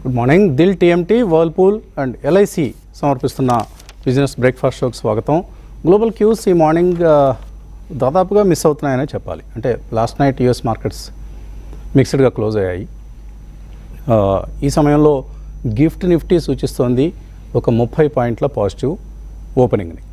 Good morning Dil TMT Whirlpool and LIC సమర్పిస్తున్న business breakfast షోకి స్వాగతం గ్లోబల్ క్యూస్ ఈ మార్నింగ్ ఆ, దాదాపుగా మిస్ అవుతున్నాయనే చెప్పాలి అంటే లాస్ట్ నైట్ యుఎస్ మార్కెట్స్ మిక్స్డ్గా క్లోజ్ అయ్యాయి ఆ, ఈ సమయంలో గిఫ్ట్ నిఫ్టీ సూచిస్తోంది ఒక ముప్పై పాయింట్ల పాజిటివ్ ఓపెనింగ్ని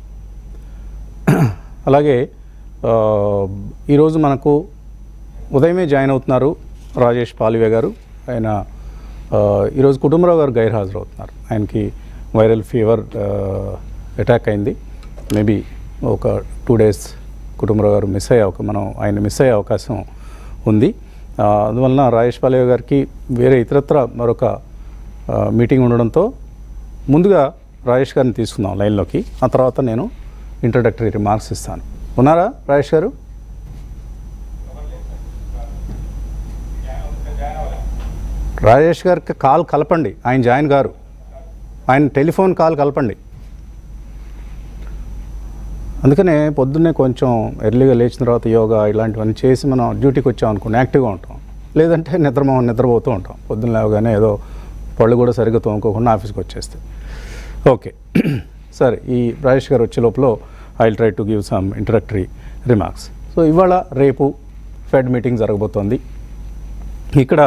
అలాగే ఆ, ఈరోజు మనకు ఉదయమే జాయిన్ అవుతున్నారు రాజేష్ పాలివే గారు ఆయన ఆ, ఈరోజు కుటుంబరావు గారు గైర్హాజరు అవుతున్నారు ఆయనకి వైరల్ ఫీవర్ అటాక్ అయింది మేబీ ఒక టూ డేస్ కుటుంబరావు గారు మిస్ అయ్యే అవకా మనం ఆయన మిస్ అయ్యే అవకాశం ఉంది ఆ, అందువలన రాజేష్ పాలివే గారికి వేరే ఇతరత్ర మరొక ఆ, మీటింగ్ ఉండడంతో ముందుగా రాజేష్ గారిని తీసుకుందాం లైన్లోకి ఆ తర్వాత నేను ఇంట్రడక్టరీ రిమార్క్స్ ఇస్తాను ఉన్నారా రాజేష్ గారు రాజేష్ గారికి కాల్ కలపండి ఆయన జాయిన్ గారు ఆయన టెలిఫోన్ కాల్ కలపండి అందుకనే పొద్దున్నే కొంచెం ఎర్లీగా లేచిన తర్వాత యోగా ఇలాంటివన్నీ చేసి మనం డ్యూటీకి వచ్చాం అనుకోండి యాక్టివ్గా ఉంటాం లేదంటే నిద్రమో నిద్రపోతూ ఉంటాం పొద్దున్న లేవగానే ఏదో పళ్ళు కూడా సరిగ్గా తోముకోకుండా ఆఫీస్కి వచ్చేస్తే ఓకే సరే ఈ రాజేష్ గారు వచ్చే లోపల I try to give some introductory remarks so ఇవాళ రేపు ఫెడ్ మీటింగ్ జరగబోతోంది ఇక్కడ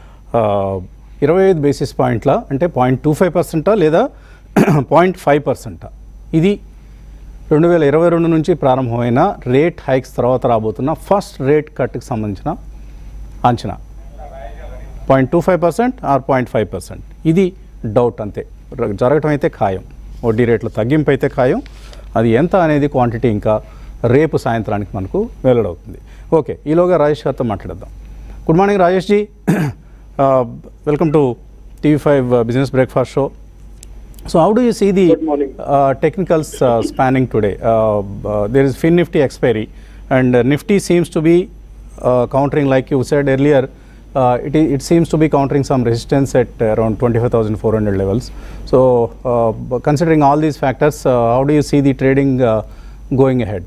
ఇరవై ఐదు బేసిస్ పాయింట్ల అంటే పాయింట్ టూ ఫైవ్ పర్సెంటా లేదా పాయింట్ ఫైవ్ పర్సెంటా ఇది రెండు వేల ఇరవై రెండు నుంచి ప్రారంభమైన రేట్ హైక్స్ తర్వాత రాబోతున్న ఫస్ట్ రేట్ కట్కి సంబంధించిన అంచనా point two five percent or point five percent ఇది డౌట్ అంతే ర- జరగటం అయితే ఖాయం వడ్డీ రేట్ల తగ్గింపు అయితే ఖాయం అది ఎంత అనేది క్వాంటిటీ ఇంకా రేపు సాయంత్రానికి మనకు వెల్లడవుతుంది ఓకే ఈలోగా రాజేష్ గారితో మాట్లాడదాం good morning Rajesh ji welcome to TV five business breakfast show So how do you see the Good morning. uh, technicals uh, spanning today? Uh, uh, there is Fin Nifty expiry, and uh, Nifty seems to be uh, countering, like you said earlier. Uh, it, i- it seems to be countering some resistance at uh, around 25,400 levels. So, uh, b- considering all these factors, uh, how do you see the trading uh, going ahead?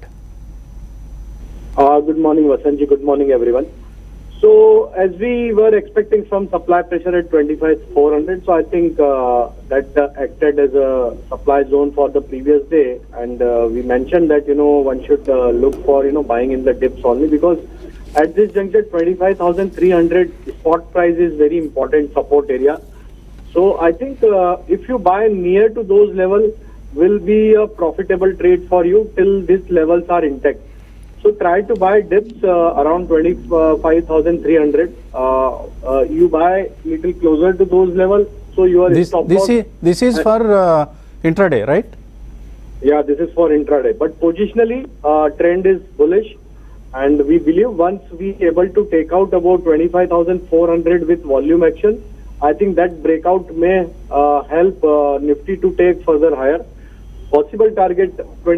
Uh, Good morning, Vasanji. Good morning, everyone. So, as we were expecting some supply pressure at 25,400, so I think uh, that uh, acted as a supply zone for the previous day, and uh, we mentioned that you know one should uh, look for you know buying in the dips only because at this juncture 25,300 spot price is very important support area. So I think uh, if you buy near to those levels, will be a profitable trade for you till these levels are intact. So try to buy dips uh, around 25,300. Uh, uh, you buy little closer to those levels, so your This, stop this, loss- is, this is for uh, intraday, right? yeah, this is for intraday. But positionally, uh, trend is bullish, and we believe once we able to take out about 25,400 with volume action, I think that breakout may uh, help uh, Nifty to take further higher. Possible target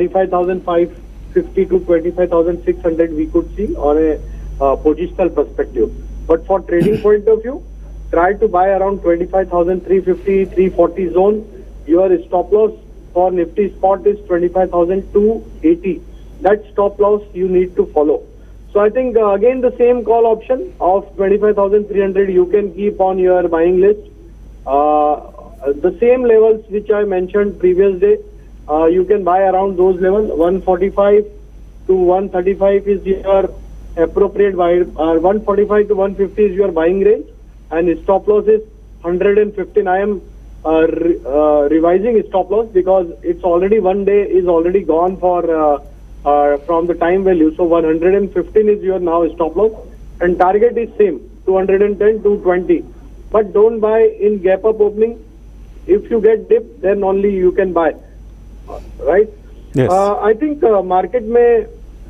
25,550 to 25,600 we could see on a uh, positional perspective. But for trading point of view, try to buy around 25,350, 340 zone. Your stop loss for Nifty spot is 25,280. That stop loss you need to follow. So I think uh, again the same call option of 25,300 you can keep on your buying list. Uh, the same levels which I mentioned previous day, uh, you can buy around those levels. 145 to 135 is your appropriate buy. Uh, 145 to 150 is your buying range, and stop loss is 115. I am uh, re- uh, revising stop loss because it's already one day is already gone for uh, uh, from the time value. So 115 is your now stop loss, and target is same 210 to 20. But don't buy in gap up opening. If you get dip, then only you can buy. Uh, Right? Yes. Uh, I think uh, market may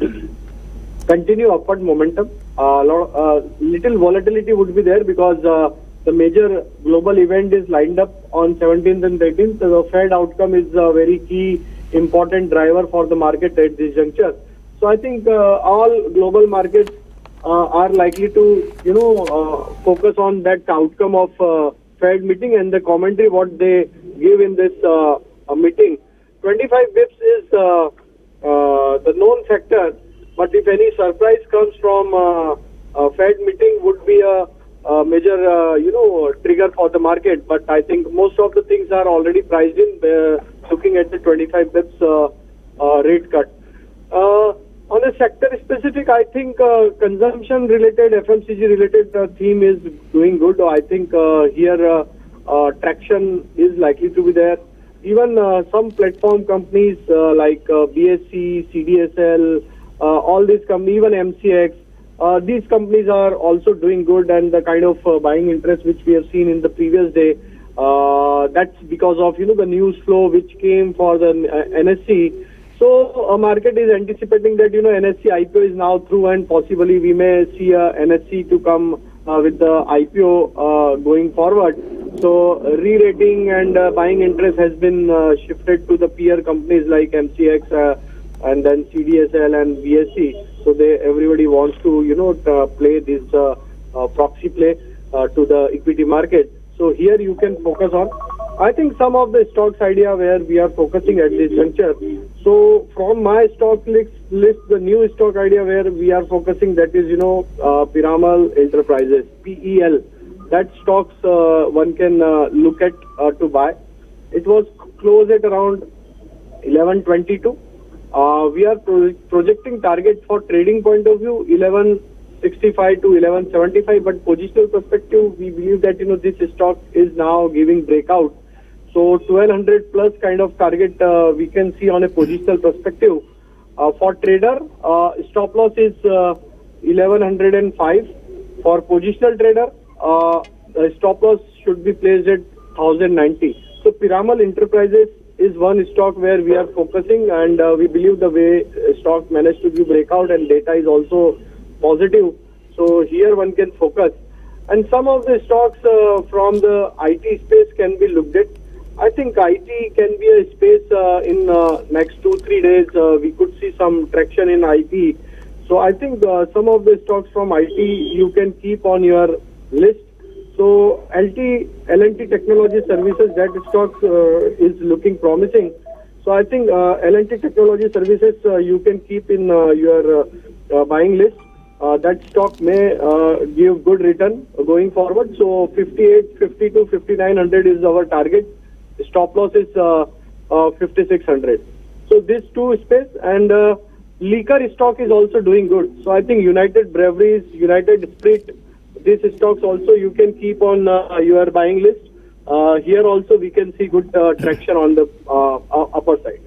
continue upward momentum. Uh, lot, uh, little volatility would be there because uh, the major global event is lined up on 17th and 18th. So the Fed outcome is a very key, important driver for the market at this juncture. So I think uh, all global markets uh, are likely to, you know, uh, focus on that outcome of uh, Fed meeting and the commentary what they give in this uh, uh, meeting. 25 bips is uh, uh, the known factor, but if any surprise comes from uh, uh, Fed meeting, would be a, a uh, major, uh, you know, trigger for the market. But I think most of the things are already priced in. Uh, looking at the 25 bips uh, uh, rate cut. Uh, on a sector specific, I think uh, consumption related, FMCG related uh, theme is doing good. I think uh, here uh, uh, traction is likely to be there. Even uh, some platform companies uh, like uh, BSC, CDSL, uh, all these companies, even MCX, uh, these companies are also doing good and the kind of uh, buying interest which we have seen in the previous day, uh, that's because of, you know, the news flow which came for the uh, NSC. So a market is anticipating that, you know, NSC IPO is now through and possibly we may see a NSC to come uh, with the IPO uh, going forward. So re-rating and uh, buying interest has been uh, shifted to the peer companies like MCX uh, and then CDSL and BSC. So they everybody wants to you know uh, play this uh, uh, proxy play uh, to the equity market. So here you can focus on. I think some of the stocks idea where we are focusing at this juncture. So from my stock list, list the new stock idea where we are focusing that is you know uh, Piramal Enterprises PEL. That stocks uh, one can uh, look at uh, to buy. It was closed at around 1122. Uh, we are pro- projecting target for trading point of view 1165 to 1175, but positional perspective, we believe that you know this stock is now giving breakout. So 1200 plus kind of target uh, we can see on a positional perspective. Uh, for trader, uh, stop loss is uh, 1105. For positional trader, uh, the stop loss should be placed at 1090. So Piramal Enterprises is one stock where we are focusing and uh, we believe the way uh, stock managed to give breakout and data is also positive. So here one can focus. And some of the stocks uh, from the IT space can be looked at. I think IT can be a space uh, in uh, next two three days. Uh, we could see some traction in IT. So I think uh, some of the stocks from IT you can keep on your list. So LT L&T Technology Services that stock uh, is looking promising. So I think uh, L&T Technology Services uh, you can keep in uh, your uh, uh, buying list. Uh, that stock may uh, give good return going forward. So 58, 52, 5900 is our target. Stop loss is uh, uh, 5600. So these two space and uh, liquor stock is also doing good. So I think United Breweries, United Spirit, these stocks also you can keep on uh, your buying list. Uh, here also we can see good uh, traction on the uh, uh, upper side.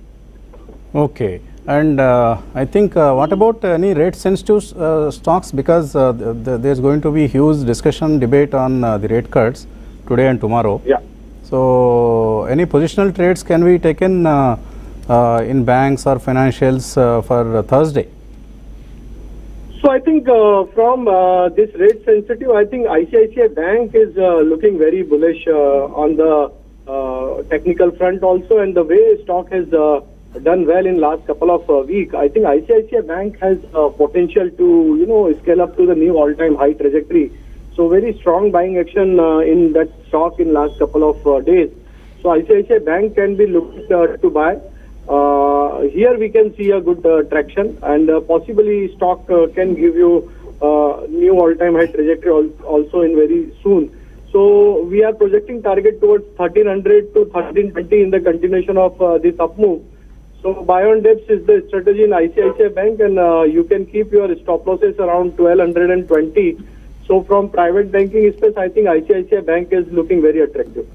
Okay. And uh, I think uh, what about any rate sensitive uh, stocks because uh, th- th- there's going to be huge discussion debate on uh, the rate cuts today and tomorrow. Yeah. So any positional trades can be taken uh, uh, in banks or financials uh, for uh, Thursday. So I think uh, from uh, this rate sensitive, I think ICICI Bank is uh, looking very bullish uh, on the uh, technical front also, and the way stock has uh, done well in last couple of uh, week. I think ICICI Bank has uh, potential to you know scale up to the new all-time high trajectory. So very strong buying action uh, in that stock in last couple of uh, days. So ICICI Bank can be looked uh, to buy. Uh, here we can see a good uh, traction and uh, possibly stock uh, can give you uh, new all-time high trajectory al- also in very soon. So we are projecting target towards 1300 to 1320 in the continuation of uh, this up move. So buy on dips is the strategy in ICICI Bank and uh, you can keep your stop losses around 1220. So from private banking space, I think ICICI Bank is looking very attractive.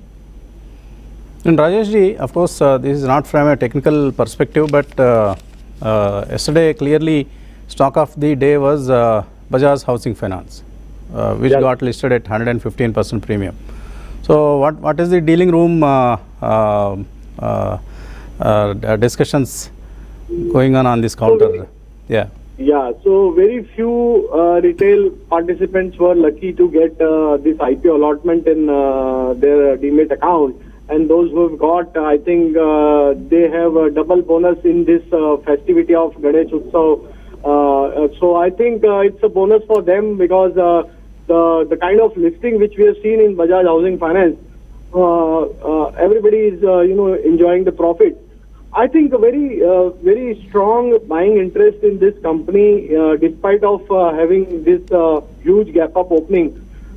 And Rajesh ji, of course, uh, this is not from a technical perspective, but uh, uh, yesterday clearly stock of the day was uh, Bajaj Housing Finance, uh, which Yeah. got listed at 115% premium. So, what what is the dealing room uh, uh, uh, uh, d- discussions going on on this counter? Yeah. Yeah, so very few uh, retail participants were lucky to get uh, this IPO allotment in uh, their demat account. And those who have got, I think uh, they have a double bonus in this uh, festivity of Ganesh Utsav. Uh, uh, so I think uh, it's a bonus for them because uh, the the kind of listing which we have seen in Bajaj Housing Finance, uh, uh, everybody is uh, you know enjoying the profit. I think a very uh, very strong buying interest in this company, uh, despite of uh, having this uh, huge gap up opening.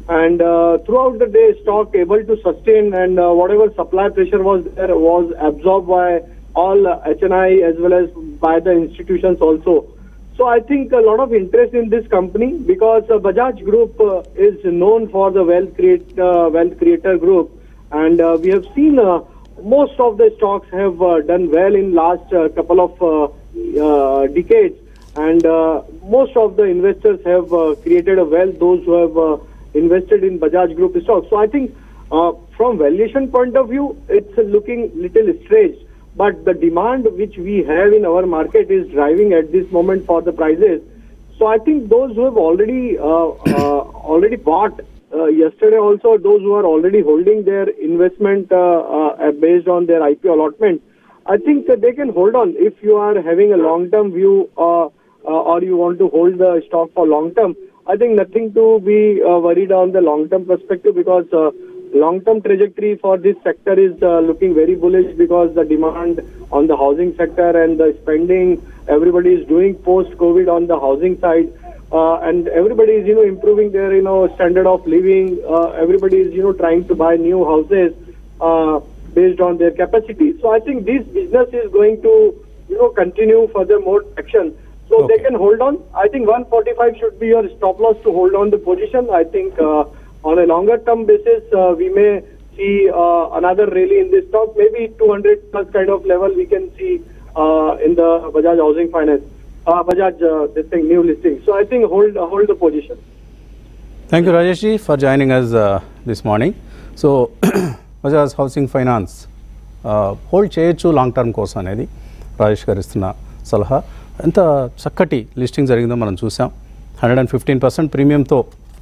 and uh, throughout the day stock able to sustain and uh, whatever supply pressure was there was absorbed by all uh, HNI as well as by the institutions also. So I think a lot of interest in this company because uh, Bajaj Group uh, is known for the wealth create uh, wealth creator group, and uh, we have seen uh, most of the stocks have uh, done well in last uh, couple of uh, uh, decades, and uh, most of the investors have uh, created a wealth. Those who have uh, invested in Bajaj Group stocks. So I think uh, from valuation point of view, it's uh, looking little stretched but the demand which we have in our market is driving at this moment for the prices. So I think those who have already uh, uh, already bought uh, yesterday also those who are already holding their investment uh, uh, based on their IPO allotment, I think that they can hold on if you are having a long term view uh, uh, or you want to hold the stock for long term. I think nothing to be uh, worried on the long term perspective because uh, long-term trajectory for this sector is uh, looking very bullish because the demand on the housing sector and the spending everybody is doing post-COVID on the housing side. Uh, and everybody is, you know, improving their, you know, standard of living. Uh, everybody is, you know, trying to buy new houses uh, based on their capacity. So I think this business is going to, you know, continue further more action. So Okay. they can hold on. I think 145 should be your stop loss to hold on the position. I think uh, on a longer term basis, uh, we may see uh, another rally in this stock. Maybe 200 plus kind of level we can see uh, in the Bajaj Housing Finance, uh, Bajaj uh, this thing new listing. So I think hold hold the position. Thank you Rajesh ji for joining us this morning so Bajaj housing finance hold చేయొచ్చు long term కోసం అనేది రాజేష్ గారు ఇస్తున్న సలహా ఎంత చక్కటి listing జరిగిందో మనం చూసాం హండ్రెడ్ అండ్ ఫిఫ్టీన్ పర్సెంట్ ప్రీమియంతో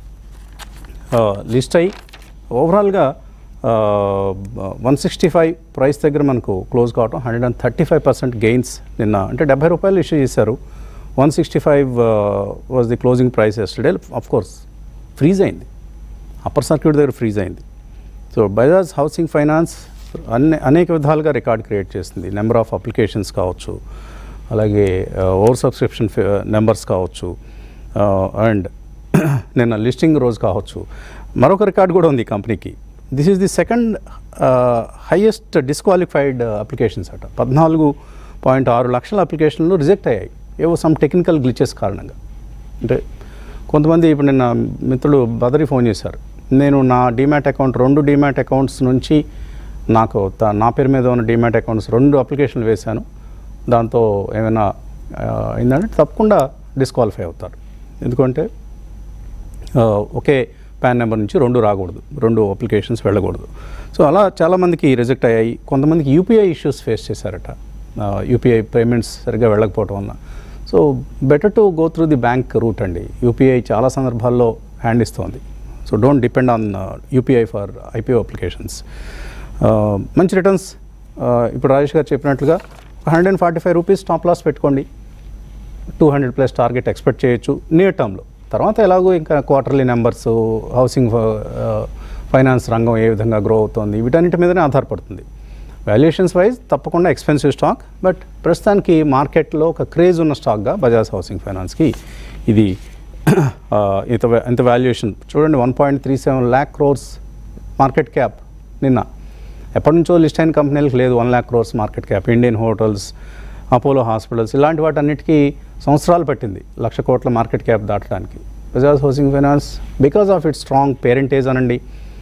లిస్ట్ అయ్యి ఓవరాల్గా వన్ సిక్స్టీ ఫైవ్ ప్రైస్ దగ్గర మనకు క్లోజ్ కావటం hundred and thirty five percent gains నిన్న అంటే డెబ్బై రూపాయలు ఇష్యూ చేశారు one sixty five was the closing price yesterday of course freeze అయింది అప్పర్ సర్క్యూట్ దగ్గర ఫ్రీజ్ అయింది సో బజాజ్ హౌసింగ్ ఫైనాన్స్ అన్ని అనేక విధాలుగా రికార్డ్ క్రియేట్ చేస్తుంది నెంబర్ ఆఫ్ అప్లికేషన్స్ కావచ్చు అలాగే ఓవర్ సబ్స్క్రిప్షన్ నెంబర్స్ కావచ్చు అండ్ నిన్న లిస్టింగ్ రోజు కావచ్చు మరొక రికార్డ్ కూడా ఉంది ఈ కంపెనీకి this is the second highest disqualified applications అట పద్నాలుగు పాయింట్ ఆరు లక్షల అప్లికేషన్లు రిజెక్ట్ అయ్యాయి ఏవో సమ్ టెక్నికల్ గ్లిచెస్ కారణంగా అంటే కొంతమంది ఇప్పుడు నిన్న మిత్రులు బదరి ఫోన్ చేశారు నేను నా డీమ్యాట్ అకౌంట్ రెండు డీమ్యాట్ అకౌంట్స్ నుంచి నాకు త- నా పేరు మీద ఉన్న డీమ్యాట్ అకౌంట్స్ రెండు అప్లికేషన్లు వేశాను దాంతో ఏమైనా ఆ, అయిందంటే తప్పకుండా డిస్క్వాలిఫై అవుతారు ఎందుకంటే ఆ, ఒకే పాన్ నెంబర్ నుంచి రెండు రాకూడదు రెండు అప్లికేషన్స్ వెళ్ళకూడదు సో అలా చాలామందికి రిజెక్ట్ అయ్యాయి కొంతమందికి యూపీఐ ఇష్యూస్ ఫేస్ చేశారట యూపీఐ పేమెంట్స్ సరిగ్గా వెళ్ళకపోవటం వల్ల so better to go through the bank route అండి యూపీఐ చాలా సందర్భాల్లో హ్యాండ్ ఇస్తుంది so don't depend on UPI for IPO applications మంచి రిటర్న్స్ ఇప్పుడు రాజేష్ గారు చెప్పినట్లుగా hundred and forty five rupees stop loss పెట్టుకోండి two hundred plus target expect చేయొచ్చు నియర్ టర్మ్లో తర్వాత ఎలాగో ఇంకా క్వార్టర్లీ నెంబర్స్ హౌసింగ్ ఫైనాన్స్ రంగం ఏ విధంగా గ్రో అవుతుంది వీటన్నిటి మీదనే ఆధారపడుతుంది వాల్యుయేషన్స్ వైజ్ తప్పకుండా ఎక్స్పెన్సివ్ స్టాక్ బట్ ప్రస్తుతానికి మార్కెట్లో ఒక క్రేజ్ ఉన్న స్టాక్గా బజాజ్ హౌసింగ్ ఫైనాన్స్కి ఇది ఆ, ఇంత వా- ఇంత వాల్యుయేషన్ చూడండి one point three seven lakh crores market cap నిన్న ఎప్పటి నుంచో లిస్ట్ అయిన కంపెనీలకు లేదు one lakh crores market cap Indian hotels Apollo hospitals ఇలాంటి వాటన్నిటికీ సంవత్సరాలు పట్టింది లక్ష కోట్ల మార్కెట్ క్యాప్ దాటడానికి Bajaj housing finance because of it strong parentage అనండి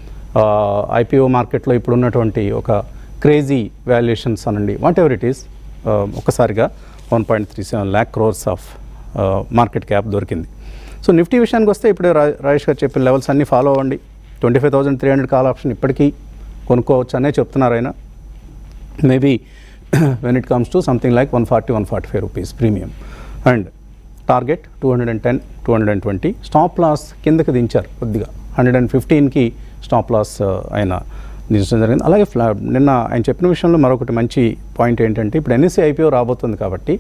ఐపీఓ మార్కెట్లో ఇప్పుడు ఉన్నటువంటి ఒక క్రేజీ వాల్యుయేషన్స్ అనండి వాట్ ఎవర్ ఇట్ ఈస్ ఒక్కసారిగా one point three seven lakh crores of market cap దొరికింది సో నిఫ్టీ విషయానికి వస్తే ఇప్పుడే రా రాజేష్ గారు చెప్పిన లెవెల్స్ అన్నీ ఫాలో అవ్వండి twenty five thousand three hundred call option ఇప్పటికీ కొనుక్కోవచ్చు అనే చెప్తున్నారు ఆయన maybe when it comes to something like one forty one forty five rupees premium and target two hundred and ten two hundred and twenty stop loss కిందకి దించారు కొద్దిగా hundred and ఫిఫ్టీన్కి stop loss ఆయన దించడం జరిగింది అలాగే ఫ్లా నిన్న ఆయన చెప్పిన విషయంలో మరొకటి మంచి పాయింట్ ఏంటంటే ఇప్పుడు ఎన్ఎస్సీ ఐపీఓ రాబోతుంది కాబట్టి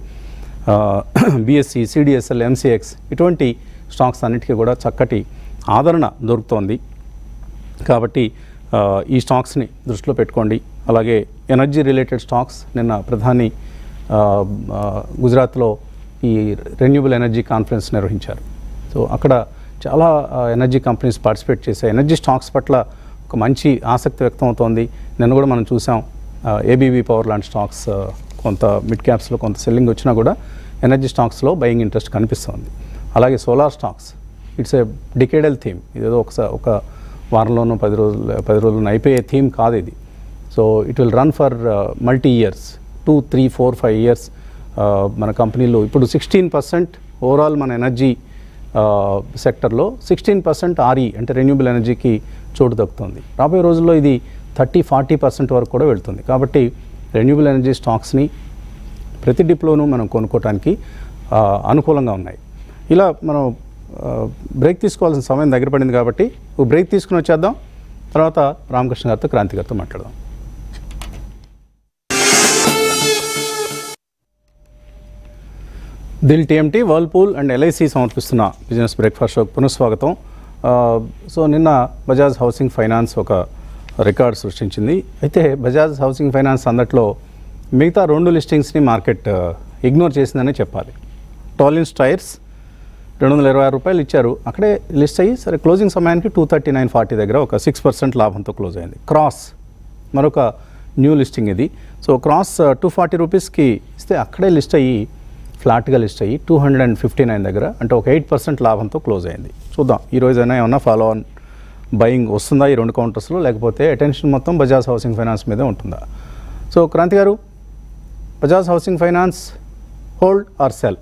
బీఎస్సీ సిడిఎస్ఎల్ ఎంసీఎక్స్ ఇటువంటి స్టాక్స్ అన్నిటికీ కూడా చక్కటి ఆదరణ దొరుకుతోంది కాబట్టి ఆ, ఈ స్టాక్స్ని దృష్టిలో పెట్టుకోండి అలాగే ఎనర్జీ రిలేటెడ్ స్టాక్స్ నిన్న ప్రధాని ఆ, ఆ, గుజరాత్లో ఈ రెన్యూబుల్ ఎనర్జీ కాన్ఫరెన్స్ నిర్వహించారు సో అక్కడ చాలా ఎనర్జీ కంపెనీస్ పార్టిసిపేట్ చేశాయి ఎనర్జీ స్టాక్స్ పట్ల ఒక మంచి ఆసక్తి వ్యక్తం అవుతోంది నిన్న కూడా మనం చూసాం ఏబీబీ పవర్ లాంటి స్టాక్స్ ఆ, కొంత మిడ్ క్యాప్స్లో కొంత సెల్లింగ్ వచ్చినా కూడా ఎనర్జీ స్టాక్స్లో బయింగ్ ఇంట్రెస్ట్ కనిపిస్తుంది అలాగే solar stocks it's a decadal theme ఇదేదో ఒకసారి ఒక వారంలోనూ పది రోజులు పది రోజులు అయిపోయే థీమ్ కాదు ఇది so it will run for multi years two three four five years మన కంపెనీలో ఇప్పుడు సిక్స్టీన్ పర్సెంట్ ఓవరాల్ మన ఎనర్జీ సెక్టర్లో సిక్స్టీన్ పర్సెంట్ ఆర్ఈ అంటే రెన్యూబుల్ ఎనర్జీకి చోటు దక్కుతుంది రాబోయే రోజుల్లో ఇది థర్టీ ఫార్టీ పర్సెంట్ వరకు కూడా వెళ్తుంది కాబట్టి రెన్యూబుల్ ఎనర్జీ స్టాక్స్ని ప్రతి డిప్లోనూ మనం కొనుక్కోవటానికి ఆ, అనుకూలంగా ఉన్నాయి ఇలా మనం ఆ, బ్రేక్ తీసుకోవాల్సిన సమయం దగ్గర పడింది కాబట్టి ఓ బ్రేక్ తీసుకుని వచ్చేద్దాం తర్వాత రామకృష్ణ గారితో క్రాంతి గారితో మాట్లాడదాం దిల్ టీఎంటీ వర్ల్పూల్ అండ్ ఎల్ఐసి సమర్పిస్తున్న బిజినెస్ బ్రేక్ఫాస్ట్ షోకి పునఃస్వాగతం ఆ, సో నిన్న బజాజ్ హౌసింగ్ ఫైనాన్స్ ఒక రికార్డ్ సృష్టించింది అయితే బజాజ్ హౌసింగ్ ఫైనాన్స్ అందట్లో మిగతా రెండు లిస్టింగ్స్ని మార్కెట్ ఆ, ఇగ్నోర్ చేసిందనే చెప్పాలి టాలిన్స్ టైర్స్ రెండు వందల ఇరవై ఆరు రూపాయలు ఇచ్చారు అక్కడే లిస్ట్ అయ్యి సరే క్లోజింగ్ సమయానికి టూ థర్టీ నైన్ ఫార్టీ దగ్గర ఒక సిక్స్ పర్సెంట్ లాభంతో క్లోజ్ అయింది క్రాస్ మరొక న్యూ లిస్టింగ్ ఇది సో క్రాస్ టూ ఫార్టీ రూపీస్కి ఇస్తే అక్కడే లిస్ట్ అయ్యి ఫ్లాట్గా లిస్ట్ అయ్యి two hundred and fifty nine దగ్గర అంటే ఒక ఎయిట్ పర్సెంట్ లాభంతో క్లోజ్ అయింది చూద్దాం ఈ రోజైనా ఏమన్నా ఫాలో ఆన్ బయింగ్ వస్తుందా ఈ రెండు కౌంటర్స్లో లేకపోతే అటెన్షన్ మొత్తం బజాజ్ హౌసింగ్ ఫైనాన్స్ మీదే ఉంటుందా సో క్రాంతి గారు Bajaj housing finance hold or sell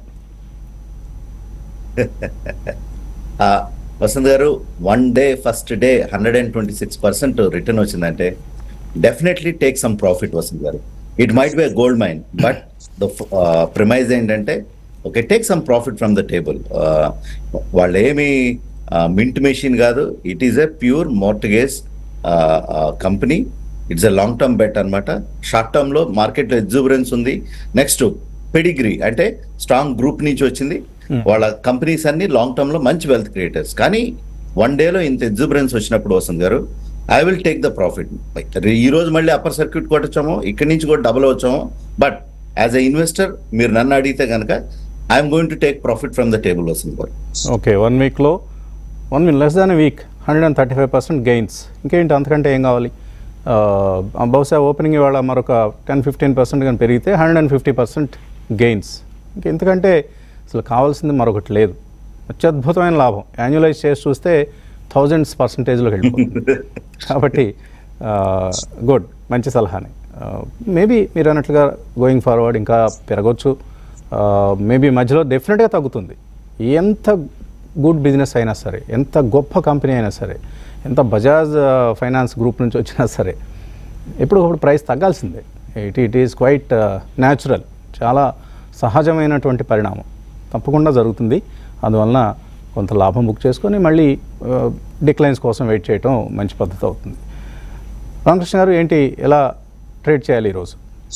ఆ, వసంత్ గారు one day first day hundred and twenty six percent return వచ్చిందంటే definitely take some profit Vasant గారు it might be gold mine but the premise ఏంటంటే okay take some profit from the table వాళ్ళు ఏమి mint machine కాదు it is a pure mortgage company it's a long term bet అనమాట short term లో market లో exuberance ఉంది next pedigree అంటే strong group నుంచి వచ్చింది వాళ్ళ కంపెనీస్ అన్ని లాంగ్ టర్మ్ లో మంచి వెల్త్ క్రియేటర్స్ కానీ వన్ డేలో ఇంత ఎగ్జూబరెన్స్ వచ్చినప్పుడు వస్తుంది గారు I will take the profit ఈ రోజు మళ్ళీ అప్పర్ సర్క్యూట్ కొట్టొచ్చాము ఇక్కడి నుంచి కూడా డబుల్ వచ్చాము బట్ యాజ్ ఎ ఇన్వెస్టర్ మీరు నన్ను అడిగితే కనుక I'm going to take profit from the table వస్తుంది గారు ఓకే వన్ వీక్లో one week less than week hundred and thirty five percent gains ఇంకేంటి అంతకంటే ఏం కావాలి ఆ, బహుశా ఓపెనింగ్ ఇవాళ మరొక టెన్ ఫిఫ్టీన్ పర్సెంట్ కానీ పెరిగితే hundred and fifty percent gains ఇంకెందుకంటే అసలు కావాల్సింది మరొకటి లేదు అత్యద్భుతమైన లాభం యాన్యులైజ్ చేసి చూస్తే థౌజండ్స్ పర్సంటేజ్లోకి వెళ్ళిపోతుంది కాబట్టి గుడ్ మంచి సలహానే మేబీ మీరు అన్నట్లుగా గోయింగ్ ఫార్వర్డ్ ఇంకా పెరగవచ్చు మేబీ మధ్యలో డెఫినెట్గా తగ్గుతుంది ఎంత గుడ్ బిజినెస్ అయినా సరే ఎంత గొప్ప కంపెనీ అయినా సరే ఎంత బజాజ్ ఫైనాన్స్ గ్రూప్ నుంచి వచ్చినా సరే ఎప్పుడు ఒకప్పుడు ప్రైస్ తగ్గాల్సిందే it it is quite natural చాలా సహజమైనటువంటి పరిణామం తప్పకుండా జరుగుతుంది అందువలన కొంత లాభం బుక్ చేసుకొని మళ్ళీ డిక్లైన్స్ కోసం వెయిట్ చేయటం మంచి పద్ధతి అవుతుంది రామకృష్ణ గారు ఏంటి ఎలా ట్రేడ్ చేయాలి ఈరోజు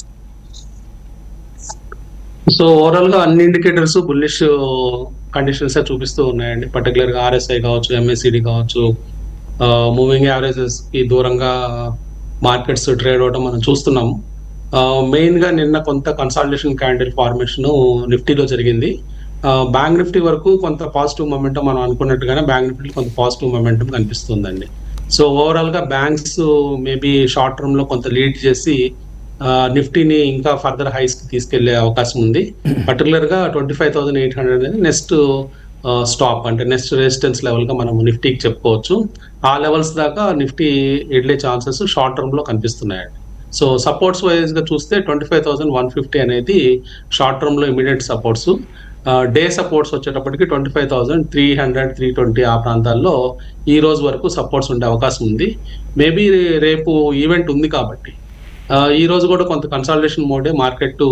సో ఓవరాల్ గా అన్ని ఇండికేటర్స్ బుల్లిష్ కండిషన్స్ చూపిస్తూ ఉన్నాయండి పర్టికులర్ గా ఆర్ఎస్ఐ కావచ్చు ఎంఎస్సిడి కావచ్చు మూవింగ్ యావరేజెస్ కి దూరంగా మార్కెట్స్ ట్రేడ్ అవడం మనం చూస్తున్నాము మెయిన్ గా నిన్న కొంత కన్సాలిడేషన్ క్యాండిల్ ఫార్మేషన్ నిఫ్టీలో జరిగింది బ్యాంక్ నిఫ్టీ వరకు కొంత పాజిటివ్ మొమెంటం మనం అనుకున్నట్టుగానే బ్యాంక్ నిఫ్టీ కొంత పాజిటివ్ మొమెంటం కనిపిస్తుందండి సో ఓవరాల్ గా బ్యాంక్స్ మేబీ షార్ట్ టర్మ్ లో కొంత లీడ్ చేసి నిఫ్టీని ఇంకా ఫర్దర్ హైస్ కి తీసుకెళ్లే అవకాశం ఉంది పర్టికులర్ గా twenty five thousand eight hundred అనేది నెక్స్ట్ స్టాప్ అంటే నెక్స్ట్ రెసిస్టెన్స్ లెవెల్ గా మనం నిఫ్టీకి చెప్పుకోవచ్చు ఆ లెవెల్స్ దాకా నిఫ్టీ వెళ్ళే ఛాన్సెస్ షార్ట్ టర్మ్ లో కనిపిస్తున్నాయండి సో సపోర్ట్స్ వైజ్ గా చూస్తే twenty five thousand one fifty అనేది షార్ట్ టర్మ్ లో ఇమీడియట్ సపోర్ట్స్ డే సపోర్ట్స్ వచ్చేటప్పటికి twenty five thousand three hundred three twenty ఆ ప్రాంతాల్లో ఈ రోజు వరకు సపోర్ట్స్ ఉండే అవకాశం ఉంది మేబీ రేపు ఈవెంట్ ఉంది కాబట్టి ఈ రోజు కూడా కొంత కన్సల్టేషన్ మోడే మార్కెట్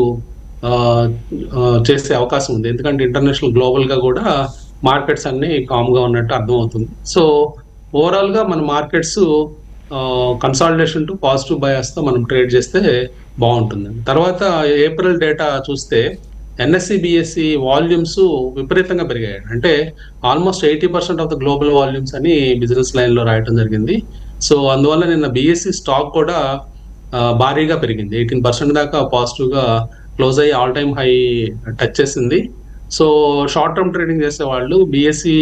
చేసే అవకాశం ఉంది ఎందుకంటే ఇంటర్నేషనల్ గ్లోబల్ గా కూడా మార్కెట్స్ అన్ని కామ్ గా ఉన్నట్టు అర్థమవుతుంది సో ఓవరాల్ గా మన markets consolidation to positive bias తో మనం ట్రేడ్ చేస్తే బాగుంటుందండి తర్వాత ఏప్రిల్ డేటా చూస్తే ఎన్ఎస్సి బిఎస్సి వాల్యూమ్స్ విపరీతంగా పెరిగాయి అంటే almost eighty percent of the global volumes అని బిజినెస్ లైన్ లో రాయటం జరిగింది సో అందువల్ల నిన్న బిఎస్సి స్టాక్ కూడా భారీగా పెరిగింది ఎయిటీన్ పర్సెంట్ దాకా పాజిటివ్ గా క్లోజ్ అయ్యి ఆల్ టైమ్ హై టచ్ చేసింది సో షార్ట్ టర్మ్ ట్రేడింగ్ చేసే వాళ్ళు బిఎస్సి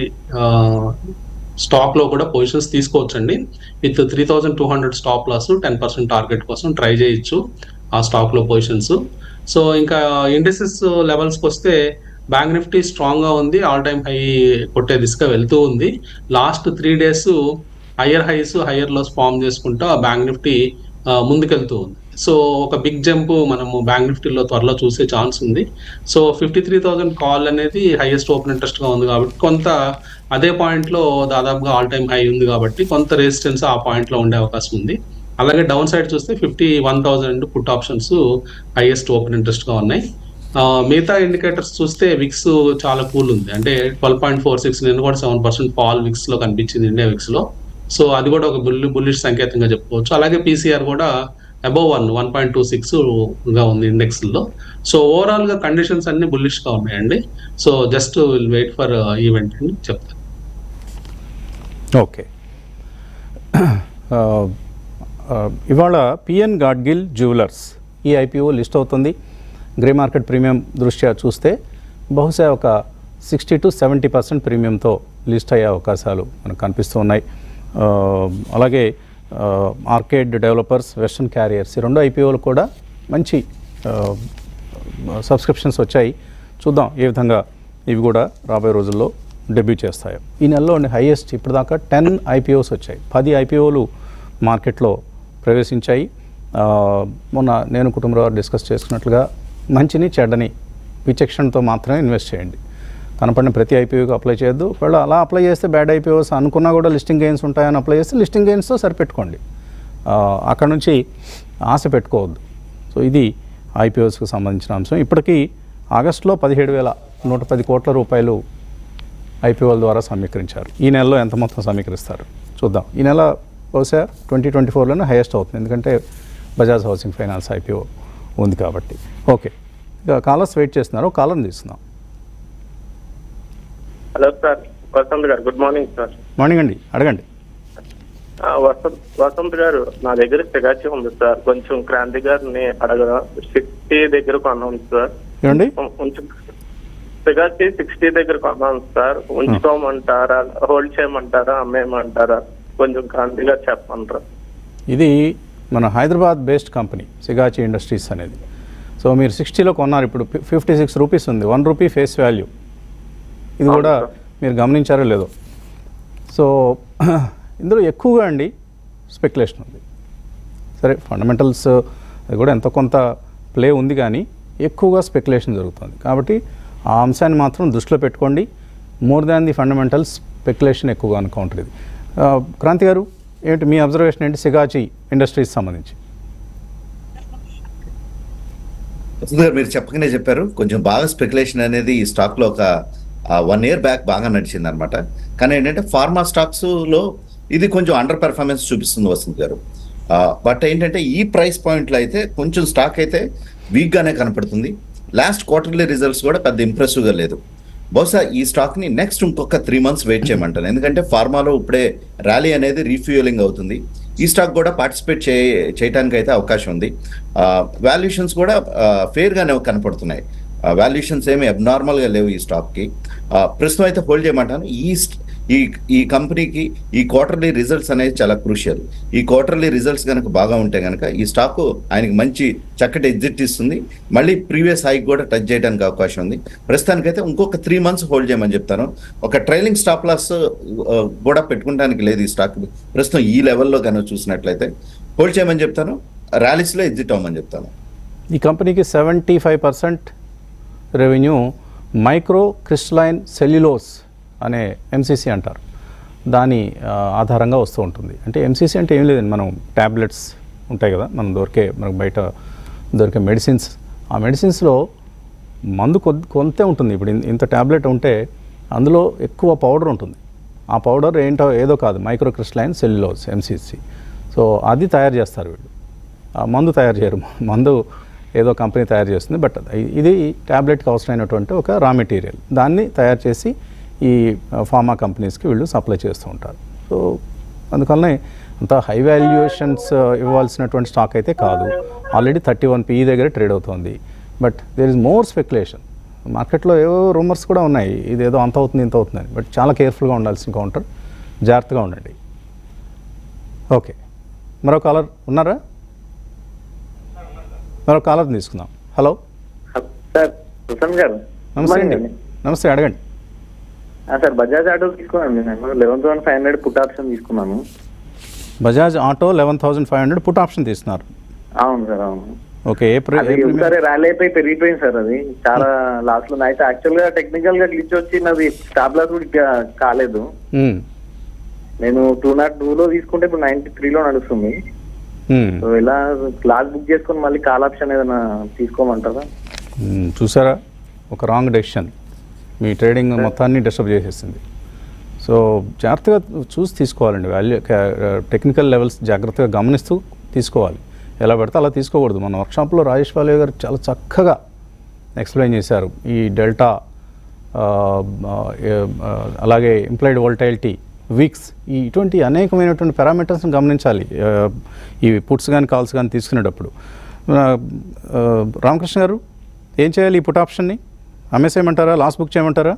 స్టాక్ లో కూడా పొజిషన్స్ తీసుకోవచ్చండి with three thousand two hundred stop loss ten percent target కోసం ట్రై చేయొచ్చు ఆ స్టాక్ లో పొజిషన్స్ సో ఇంకా ఇండస్ట్రీస్ లెవెల్స్కి వస్తే బ్యాంక్ నిఫ్టీ స్ట్రాంగ్ గా ఉంది ఆల్ టైమ్ హై కొట్టే దిశగా వెళ్తూ ఉంది last three days higher highs higher lows form చేసుకుంటూ ఆ బ్యాంక్ నిఫ్టీ ఆ, ముందుకెళ్తూ ఉంది సో ఒక బిగ్ జంప్ మనము బ్యాంక్ నిఫ్టీలో త్వరలో చూసే ఛాన్స్ ఉంది so fifty three thousand call అనేది హైయెస్ట్ ఓపెన్ ఇంట్రెస్ట్ గా ఉంది కాబట్టి కొంత అదే పాయింట్ లో దాదాపుగా ఆల్ టైమ్ హై ఉంది కాబట్టి కొంత రెసిస్టెన్స్ ఆ పాయింట్ లో ఉండే అవకాశం ఉంది అలాగే డౌన్ సైడ్ చూస్తే fifty one thousand put options highest open interest గా ఉన్నాయి ఆ, మిగతా ఇండికేటర్స్ చూస్తే విక్స్ చాలా కూల్ ఉంది అంటే ట్వెల్వ్ పాయింట్ ఫోర్ సిక్స్ నేను కూడా సెవెన్ పర్సెంట్ ఫాల్ విక్స్ లో కనిపించింది ఇండియా విక్స్ లో సో అది కూడా ఒక బుల్ బుల్లిష్ సంకేతంగా చెప్పుకోవచ్చు అలాగే పీసీఆర్ కూడా above one one point two six గా ఉంది ఇండెక్స్ లో సో ఓవరాల్ గా కండిషన్స్ అన్ని బుల్లిష్ గా ఉన్నాయండి so just will wait for event అని చెప్తాను ఓకే ఆ, ఆ, ఇవాళ పిఎన్ గాడ్గిల్ జ్యువెలర్స్ ఈ ఐపీఓ లిస్ట్ అవుతుంది గ్రే మార్కెట్ ప్రీమియం దృష్ట్యా చూస్తే బహుశా ఒక సిక్స్టీ టు సెవెంటీ పర్సెంట్ ప్రీమియంతో లిస్ట్ అయ్యే అవకాశాలు మనకు కనిపిస్తూ ఉన్నాయి ఆ, అలాగే ఆ, ఆర్కేడ్ డెవలపర్స్ వెస్టర్న్ క్యారియర్స్ ఈ రెండు ఐపీఓలు కూడా మంచి ఆ, సబ్స్క్రిప్షన్స్ వచ్చాయి చూద్దాం ఏ విధంగా ఇవి కూడా రాబోయే రోజుల్లో డెబ్యూ చేస్తాయో ఈ నెలలో హైయెస్ట్ ఇప్పటిదాకా టెన్ ఐపీఓస్ వచ్చాయి పది ఐపీఓలు మార్కెట్లో ప్రవేశించాయి ఆ, మొన్న నేను కుటుంబంలో డిస్కస్ చేసుకున్నట్లుగా మంచిని చెడ్డని విచక్షణతో మాత్రమే ఇన్వెస్ట్ చేయండి కనపడిన ప్రతి ఐపీఓకి అప్లై చేయొద్దు ఒకవేళ అలా అప్లై చేస్తే బ్యాడ్ ఐపీఓస్ అనుకున్నా కూడా లిస్టింగ్ గెయిన్స్ ఉంటాయని అప్లై చేస్తే లిస్టింగ్ గెయిన్స్తో సరిపెట్టుకోండి ఆ, అక్కడ నుంచి ఆశ పెట్టుకోవద్దు సో ఇది ఐపీఓస్కి సంబంధించిన అంశం ఇప్పటికీ ఆగస్టులో పదిహేడు వేల నూట పది కోట్ల రూపాయలు ఐపీఓల ద్వారా సమీకరించారు ఈ నెలలో ఎంత మొత్తం సమీకరిస్తారు చూద్దాం ఈ నెల బహుశా ట్వంటీ ట్వంటీ ఫోర్లోనే హైయెస్ట్ అవుతుంది ఎందుకంటే బజాజ్ హౌసింగ్ ఫైనాన్స్ ఐపీఓ ఉంది కాబట్టి ఓకే ఇక కాలర్స్ వెయిట్ చేస్తున్నారు కాలర్ని తీసుకుందాం హలో సార్ వసంత్ గారు గుడ్ మార్నింగ్ సార్ మార్నింగ్ అండి అడగండి ఆ, వసంత్ వసంత్ గారు నా దగ్గర సిగాచి ఉంది సార్ కొంచెం క్రాంతి గారిని అడగదా సిక్స్టీ దగ్గర కొన్నాం సార్ ఏమండి ఉం- ఉంచు సిగాచి సిక్స్టీ దగ్గర కొన్నాం సార్ ఉంచుకోమంటారా హోల్డ్ చేయమంటారా అమ్మేయమంటారా కొంచెం క్రాంతి గారు చెప్పమంటారా ఇది మన Hyderabad based company Sigachi industries అనేది సో మీరు సిక్స్టీలో కొన్నారు ఇప్పుడు ఫిఫ్టీ సిక్స్ రూపీస్ ఉంది వన్ రూపీ ఫేస్ వాల్యూ ఇది కూడా అవును సార్. మీరు గమనించారో లేదో సో ఇందులో ఎక్కువగా అండి స్పెక్యులేషన్ ఉంది సరే ఫండమెంటల్స్ అది కూడా ఎంతో కొంత ప్లే ఉంది కానీ ఎక్కువగా స్పెక్యులేషన్ జరుగుతుంది కాబట్టి ఆ అంశాన్ని మాత్రం దృష్టిలో పెట్టుకోండి more than the fundamentals speculation ఎక్కువగా అనుకౌంటర్ ఇది ఆ, క్రాంతి గారు ఏంటి మీ అబ్జర్వేషన్ ఏంటి సిగాచి ఇండస్ట్రీస్ సంబంధించి వసంత్ గారు మీరు చెప్పకనే చెప్పారు కొంచెం బాగా స్పెక్యులేషన్ అనేది ఈ స్టాక్ లో ఒక వన్ ఇయర్ బ్యాక్ బాగా నడిచింది అనమాట కానీ ఏంటంటే ఫార్మా స్టాక్స్ లో ఇది కొంచెం అండర్ పెర్ఫార్మెన్స్ చూపిస్తుంది వసంత్ గారు బట్ ఏంటంటే ఈ ప్రైస్ పాయింట్ లో అయితే కొంచెం స్టాక్ అయితే వీక్ గానే కనపడుతుంది లాస్ట్ క్వార్టర్లీ రిజల్ట్స్ కూడా పెద్ద ఇంప్రెసివ్ గా లేదు బహుశా ఈ స్టాక్ ని నెక్స్ట్ ఇంకొక త్రీ మంత్స్ వెయిట్ చేయమంటాను ఎందుకంటే ఫార్మాలో ఇప్పుడే ర్యాలీ అనేది రీఫ్యూయలింగ్ అవుతుంది ఈ స్టాక్ కూడా పార్టిసిపేట్ చే చేయడానికి అయితే అవకాశం ఉంది వాల్యుయేషన్స్ కూడా ఫేర్ గానే కనపడుతున్నాయి వాల్యుయేషన్స్ ఏమి అబ్నార్మల్ గా లేవు ఈ స్టాక్ కి ఆ, ప్రస్తుతం అయితే హోల్డ్ చేయమంటాను ఈ st- ఈ ఈ కంపెనీకి ఈ క్వార్టర్లీ రిజల్ట్స్ అనేది చాలా క్రూషియల్ ఈ క్వార్టర్లీ రిజల్ట్స్ కనుక బాగా ఉంటే కనుక ఈ స్టాక్ ఆయనకి మంచి చక్కటి ఎగ్జిట్ ఇస్తుంది మళ్ళీ ప్రీవియస్ హైక్ కూడా టచ్ చేయడానికి అవకాశం ఉంది ప్రస్తుతానికైతే ఇంకొక త్రీ మంత్స్ హోల్డ్ చేయమని చెప్తాను ఒక ట్రైలింగ్ స్టాప్ లాస్ కూడా పెట్టుకోవడానికి లేదు ఈ స్టాక్ ప్రస్తుతం ఈ లెవెల్లో కనుక చూసినట్లయితే హోల్డ్ చేయమని చెప్తాను ర్యాలీస్లో ఎగ్జిట్ అవ్వమని చెప్తాను ఈ కంపెనీకి seventy five percent revenue micro crystalline cellulose అనే ఎంసీసీ అంటారు దాని ఆ, ఆధారంగా వస్తూ ఉంటుంది అంటే ఎంసీసీ అంటే ఏం లేదండి మనం ట్యాబ్లెట్స్ ఉంటాయి కదా మనం దొరికే మనకు బయట దొరికే మెడిసిన్స్ ఆ మెడిసిన్స్లో మందు కొద్ది కొంతే ఉంటుంది ఇప్పుడు ఇన్- ఇంత ట్యాబ్లెట్ ఉంటే అందులో ఎక్కువ పౌడర్ ఉంటుంది ఆ పౌడర్ ఏంటో ఏదో కాదు micro crystalline cellulose MCC so అది తయారు చేస్తారు వీళ్ళు ఆ మందు తయారు చేయరు మందు ఏదో కంపెనీ తయారు చేస్తుంది బట్ ఇది ట్యాబ్లెట్కి అవసరమైనటువంటి ఒక రా మెటీరియల్ దాన్ని తయారు చేసి ఈ ఫార్మా కంపెనీస్కి వీళ్ళు సప్లై చేస్తూ ఉంటారు సో అందువల్లనే అంత హై వాల్యుయేషన్స్ ఇవ్వాల్సినటువంటి స్టాక్ అయితే కాదు ఆల్రెడీ థర్టీ వన్ పీఈ దగ్గర ట్రేడ్ అవుతుంది but there is more speculation మార్కెట్లో ఏవో రూమర్స్ కూడా ఉన్నాయి ఇది ఏదో అంత అవుతుంది ఇంత అవుతుందని బట్ చాలా కేర్ఫుల్గా ఉండాల్సిన కౌంటర్ జాగ్రత్తగా ఉండండి ఓకే మరో కాలర్ ఉన్నారా మరో కాలర్ తీసుకుందాం హలో సార్ ప్రసన్న గారు నమస్తే అండి నమస్తే అడగండి ఆ, సార్ బజాజ్ ఆటో తీసుకున్నాను నేను eleven thousand five hundred put option తీసుకున్నాను Bajaj auto eleven thousand five hundred put option తీస్తున్నారు అవును సార్ అవును ఓకే ఏప్రిల్ అది ఏప్రిల్ ఒకసారి ర్యాలీ అయిపోయి పెరిగిపోయింది సార్ అది చాలా లాస్ట్ లో అయితే యాక్చువల్ గా టెక్నికల్ గా గ్లిచ్ వచ్చి నాది స్టాప్ లాస్ కూడా ఇంకా కాలేదు మ్మ్. నేను టూ నాట్ టూ లో తీసుకుంటే ఇప్పుడు నైన్టీ త్రీ లో నడుస్తుంది మ్మ్. సో ఇలా క్లాస్ బుక్ చేసుకొని మళ్ళీ కాల్ ఆప్షన్ ఏదైనా తీసుకోమంటారా మ్మ్. చూసారా ఒక రాంగ్ డెసిషన్ మీ ట్రేడింగ్ మొత్తాన్ని డిస్టర్బ్ చేసేసింది సో జాగ్రత్తగా చూసి తీసుకోవాలండి వాల్యూ టెక్నికల్ లెవెల్స్ జాగ్రత్తగా గమనిస్తూ తీసుకోవాలి ఎలా పెడితే అలా తీసుకోకూడదు మన వర్క్షాప్లో రాజేష్ బాలయ్య గారు చాలా చక్కగా ఎక్స్ప్లెయిన్ చేశారు ఈ డెల్టా ఆ, ఆ, ఏ- ఆ, అలాగే ఇంప్లాయిడ్ వోల్టైలిటీ వీక్స్ ఈ ఇటువంటి అనేకమైనటువంటి పారామీటర్స్ని గమనించాలి ఆ, ఈ పుట్స్ కానీ కాల్స్ కానీ తీసుకునేటప్పుడు ఆ, ఆ, రామకృష్ణ గారు ఏం చేయాలి ఈ పుట్ ఆప్షన్ని అమ్మేసేయమంటారా లాస్ట్ బుక్ చేయమంటారా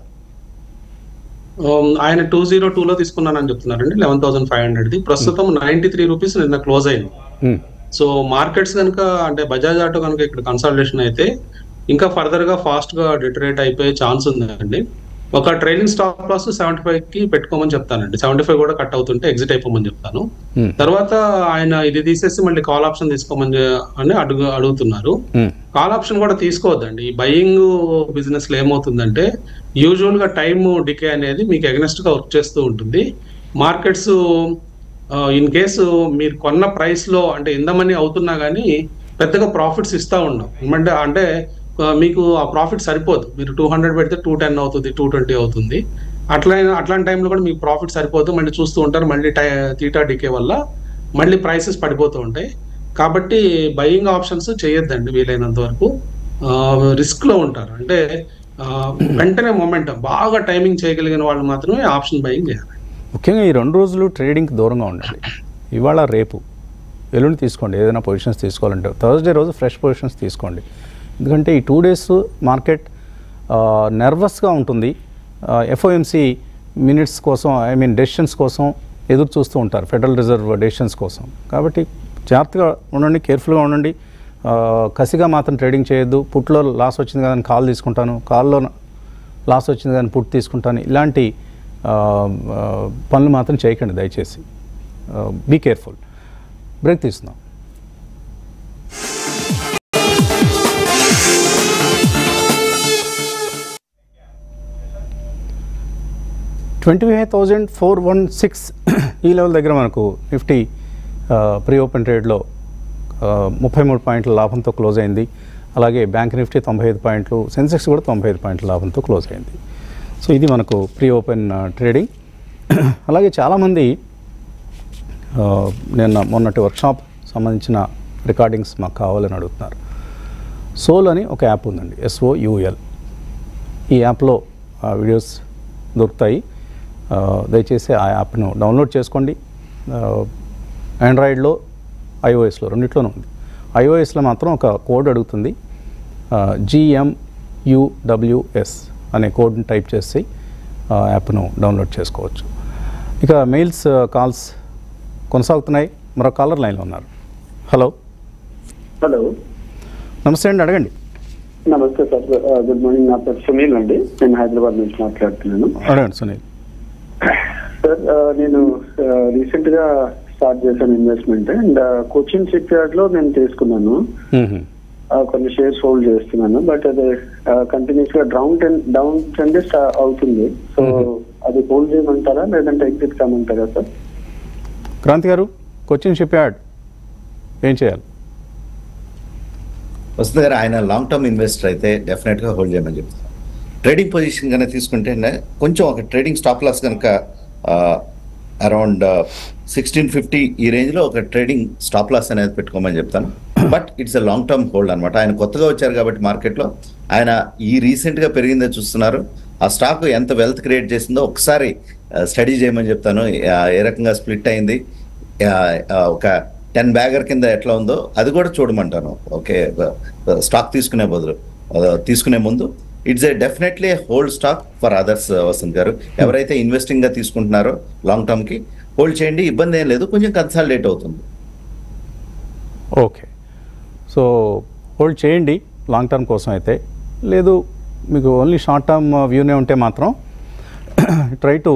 Um, ఆయన టూ జీరో టూ లో తీసుకున్నానని చెప్తున్నారండి లెవెన్ థౌసండ్ ఫైవ్ హండ్రెడ్ ప్రస్తుతం నైన్టీ త్రీ రూపీస్ నిన్న క్లోజ్ అయింది మ్మ్. సో మార్కెట్స్ కనుక అంటే బజాజ్ ఆటో కనుక ఇక్కడ కన్సల్టేషన్ అయితే ఇంకా ఫర్దర్ గా ఫాస్ట్ గా డిటరేట్ అయిపోయే ఛాన్స్ ఉందండి ఒక trailing stop loss seventy five కి పెట్టుకోమని చెప్తానండి సెవెంటీ ఫైవ్ కూడా కట్ అవుతుంటే ఎగ్జిట్ అయిపోమని చెప్తాను మ్మ్. తర్వాత ఆయన ఇది తీసేసి మళ్ళీ కాల్ ఆప్షన్ తీసుకోమని చె- అని అడుగు అడుగుతున్నారు మ్మ్. కాల్ ఆప్షన్ కూడా తీసుకోవద్దండి ఈ బయింగ్ బిజినెస్ లో ఏమవుతుందంటే యూజువల్ గా టైమ్ డికే అనేది మీకు అగెనెస్ట్ గా వర్క్ చేస్తూ ఉంటుంది మార్కెట్స్ ఇన్ కేసు మీరు కొన్న ప్రైస్ లో అంటే ఇందమని అవుతున్నా కానీ పెద్దగా ప్రాఫిట్స్ ఇస్తా ఉండవు ఏమంటే అంటే ఆ, మీకు ఆ ప్రాఫిట్ సరిపోదు మీరు టూ హండ్రెడ్ పెడితే టూ టెన్ అవుతుంది టూ ట్వంటీ అవుతుంది అట్లా అట్లాంటి టైంలో కూడా మీకు ప్రాఫిట్ సరిపోదు మళ్ళీ చూస్తూ ఉంటారు మళ్ళీ టై తీటా డికే వల్ల మళ్ళీ ప్రైసెస్ పడిపోతూ ఉంటాయి కాబట్టి బయింగ్ ఆప్షన్స్ చేయొద్దండి వీలైనంత వరకు రిస్క్ లో ఉంటారు అంటే ఆ, వెంటనే మొమెంటం బాగా టైమింగ్ చేయగలిగిన వాళ్ళు మాత్రమే ఆప్షన్ బయింగ్ చేయాలి ముఖ్యంగా ఈ రెండు రోజులు ట్రేడింగ్కి దూరంగా ఉండండి ఇవాళ రేపు ఎల్లుండి తీసుకోండి ఏదైనా పొజిషన్స్ తీసుకోవాలంటే థర్స్డే రోజు ఫ్రెష్ పొజిషన్స్ తీసుకోండి ఎందుకంటే ఈ టూ డేస్ మార్కెట్ నర్వస్గా ఉంటుంది ఎఫ్ఓఎంసి మినిట్స్ కోసం ఐ మీన్ డెసిషన్స్ కోసం ఎదురు చూస్తూ ఉంటారు ఫెడరల్ రిజర్వ్ డెసిషన్స్ కోసం కాబట్టి జాగ్రత్తగా ఉండండి కేర్ఫుల్గా ఉండండి ఆ, కసిగా మాత్రం ట్రేడింగ్ చేయొద్దు పుట్లో లాస్ వచ్చింది కదా అని కాల్ తీసుకుంటాను కాల్లో లాస్ వచ్చింది కానీ పుట్ తీసుకుంటాను ఇలాంటి ఆ, ఆ, పనులు మాత్రం చేయకండి దయచేసి బీ కేర్ఫుల్ బ్రేక్ తీసుకుందాం twenty five thousand four one six ఈ లెవెల్ దగ్గర మనకు నిఫ్టీ ప్రీ ఓపెన్ ట్రేడ్లో ముప్పై మూడు పాయింట్ల లాభంతో క్లోజ్ అయింది అలాగే బ్యాంక్ నిఫ్టీ తొంభై ఐదు పాయింట్లు సెన్సెక్స్ కూడా తొంభై ఐదు పాయింట్ల లాభంతో క్లోజ్ అయింది సో ఇది మనకు ప్రీ ఓపెన్ ట్రేడింగ్ అలాగే చాలామంది ఆ, నిన్న మొన్నటి వర్క్షాప్ సంబంధించిన రికార్డింగ్స్ మాకు కావాలని అడుగుతున్నారు సోల్ అని ఒక యాప్ ఉందండి ఎస్ఓ ఈ యాప్లో ఆ వీడియోస్ దొరుకుతాయి ఆ, దయచేసి ఆ యాప్ను డౌన్లోడ్ చేసుకోండి ఆండ్రాయిడ్లో ఐఓఎస్లో రెండిట్లోనూ ఉంది ఐఓఎస్లో మాత్రం ఒక కోడ్ అడుగుతుంది జిఎంయుడబ్ల్యూఎస్ అనే కోడ్ని టైప్ చేసి ఆ యాప్ను డౌన్లోడ్ చేసుకోవచ్చు ఇక మెయిల్స్ కాల్స్ కొనసాగుతున్నాయి మరో కాలర్ లైన్లో ఉన్నారు హలో హలో నమస్తే అండి అడగండి నమస్తే సార్ గుడ్ మార్నింగ్ నా పేరు సునీల్ అండి నేను హైదరాబాద్ నుంచి మాట్లాడుతున్నాను అడగండి సునీల్ సార్ ఆ, నేను రీసెంట్ గా స్టార్ట్ చేశాను investment and Cochin shipyard లో నేను తీసుకున్నాను మ్మ్. ఆ, కొన్ని షేర్స్ హోల్డ్ చేస్తున్నాను బట్ అది కంటిన్యూస్ గా డౌన్ టెన్ డౌన్ ట్రెండ్ అవుతుంది సో అది హోల్డ్ చేయమంటారా లేదంటే ఎగ్జిట్ కామంటారా సార్ క్రాంతి గారు కొచ్చిన్ షిప్ యార్డ్ ఏం చేయాలి వసంత్ గారు ఆయన లాంగ్ టర్మ్ ఇన్వెస్టర్ అయితే డెఫినెట్ గా హోల్డ్ చేయమని చెప్తాను ట్రేడింగ్ పొజిషన్ కనుక తీసుకుంటే నే- కొంచెం ఒక ట్రేడింగ్ స్టాప్ లాస్ కనుక అరౌండ్ సిక్స్టీన్ ఫిఫ్టీ ఈ రేంజ్ లో ఒక ట్రేడింగ్ స్టాప్ లాస్ అనేది పెట్టుకోమని చెప్తాను but it's a long term hold అనమాట ఆయన కొత్తగా వచ్చారు కాబట్టి మార్కెట్లో ఆయన ఈ రీసెంట్ గా పెరిగిందో చూస్తున్నారు ఆ స్టాక్ ఎంత వెల్త్ క్రియేట్ చేసిందో ఒకసారి స్టడీ చేయమని చెప్తాను ఆ, ఏ రకంగా స్ప్లిట్ అయింది ఆ, ఆ, ఒక టెన్ బ్యాగర్ కింద ఎట్లా ఉందో అది కూడా చూడమంటాను ఓకే స్టాక్ తీసుకునే బదులు ఆ, తీసుకునే ముందు it's a definitely hold stock for others Vasant garu ఎవరైతే ఇన్వెస్టింగ్ గా తీసుకుంటున్నారో లాంగ్ టర్మ్ కి హోల్డ్ చేయండి ఇబ్బంది ఏం లేదు కొంచెం కన్సాలిడేట్ అవుతుంది ఓకే సో హోల్డ్ చేయండి లాంగ్ టర్మ్ కోసం అయితే లేదు మీకు ఓన్లీ షార్ట్ టర్మ్ వ్యూనే ఉంటే మాత్రం try to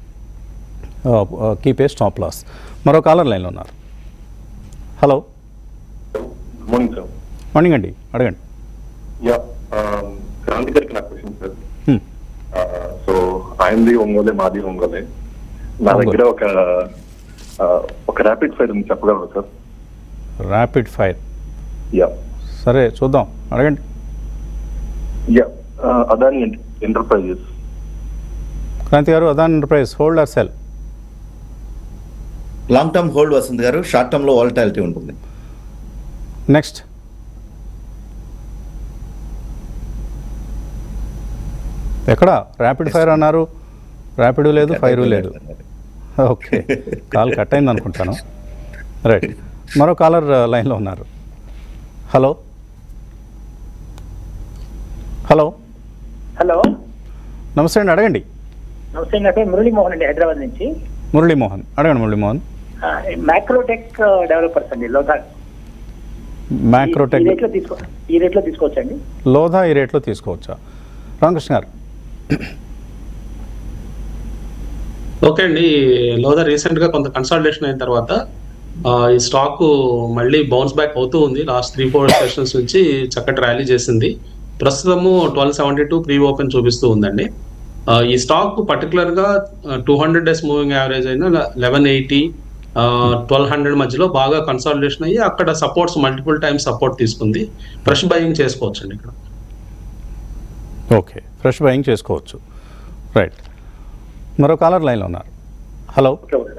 keep a stop loss మరో కాలర్ లైన్లో ఉన్నారు హలో మార్నింగ్ సార్ మార్నింగ్ అండి అడగండి యా క్రాంతి గారికి నా క్వశ్చన్ సార్ Hmm. సో ఆయనది ఒంగోలే మాది ఒంగోలే నా ఒంగోలు. దగ్గర ఒక uh, ఒక ర్యాపిడ్ ఫైర్ ఉంది చెప్పగలరా సార్ ర్యాపిడ్ ఫైర్ యా సరే చూద్దాం అడగండి yeah Adani enterprises Kranti garu Adani enterprise hold or sell long term hold Vasant garu short term లో వాలటాలిటీ ఉంటుంది నెక్స్ట్ ఎక్కడ ర్యాపిడ్ ఫైర్ అన్నారు ర్యాపిడ్ లేదు ఫైరు లేదు ఓకే కాల్ కట్ అయింది అనుకుంటాను రైట్ మరో కాలర్ లైన్లో ఉన్నారు హలో హలో హలో నమస్తే అండి అడగండి నమస్తే నా పేరు మురళీమోహన్ అండి హైదరాబాద్ నుంచి మురళీమోహన్ అడగండి మురళీమోహన్ మ్యాక్రోటెక్ డెవలపర్స్ అండి లోధా ఈ మ్యాక్రోటెక్ రేట్లో తీసుకో ఈ రేట్లో తీసుకోవచ్చండి లోధా ఈ రేట్లో తీసుకోవచ్చా రామకృష్ణ గారు ఓకే అండి లోదా రీసెంట్ గా కొంత కన్సల్టేషన్ అయిన తర్వాత ఆ, ఈ స్టాక్ మళ్ళీ బౌన్స్ బ్యాక్ అవుతూ ఉంది లాస్ట్ త్రీ ఫోర్ సెషన్స్ నుంచి చక్కటి ర్యాలీ చేసింది ప్రస్తుతము twelve seventy two pre open చూపిస్తూ ఉందండి ఆ, ఈ స్టాక్ పర్టికులర్ గా two hundred days moving average అయిన లెవెన్ ఎయిటీ ట్వెల్వ్ హండ్రెడ్ మధ్యలో బాగా కన్సాలిడేషన్ అయ్యి అక్కడ సపోర్ట్స్ మల్టిపుల్ టైమ్స్ సపోర్ట్ తీసుకుంది ఫ్రెష్ బయింగ్ చేసుకోవచ్చు అండి ఇక్కడ ఓకే ఫ్రెష్ బయింగ్ చేసుకోవచ్చు రైట్ మరో కాలర్ లైన్లో ఉన్నారు హలో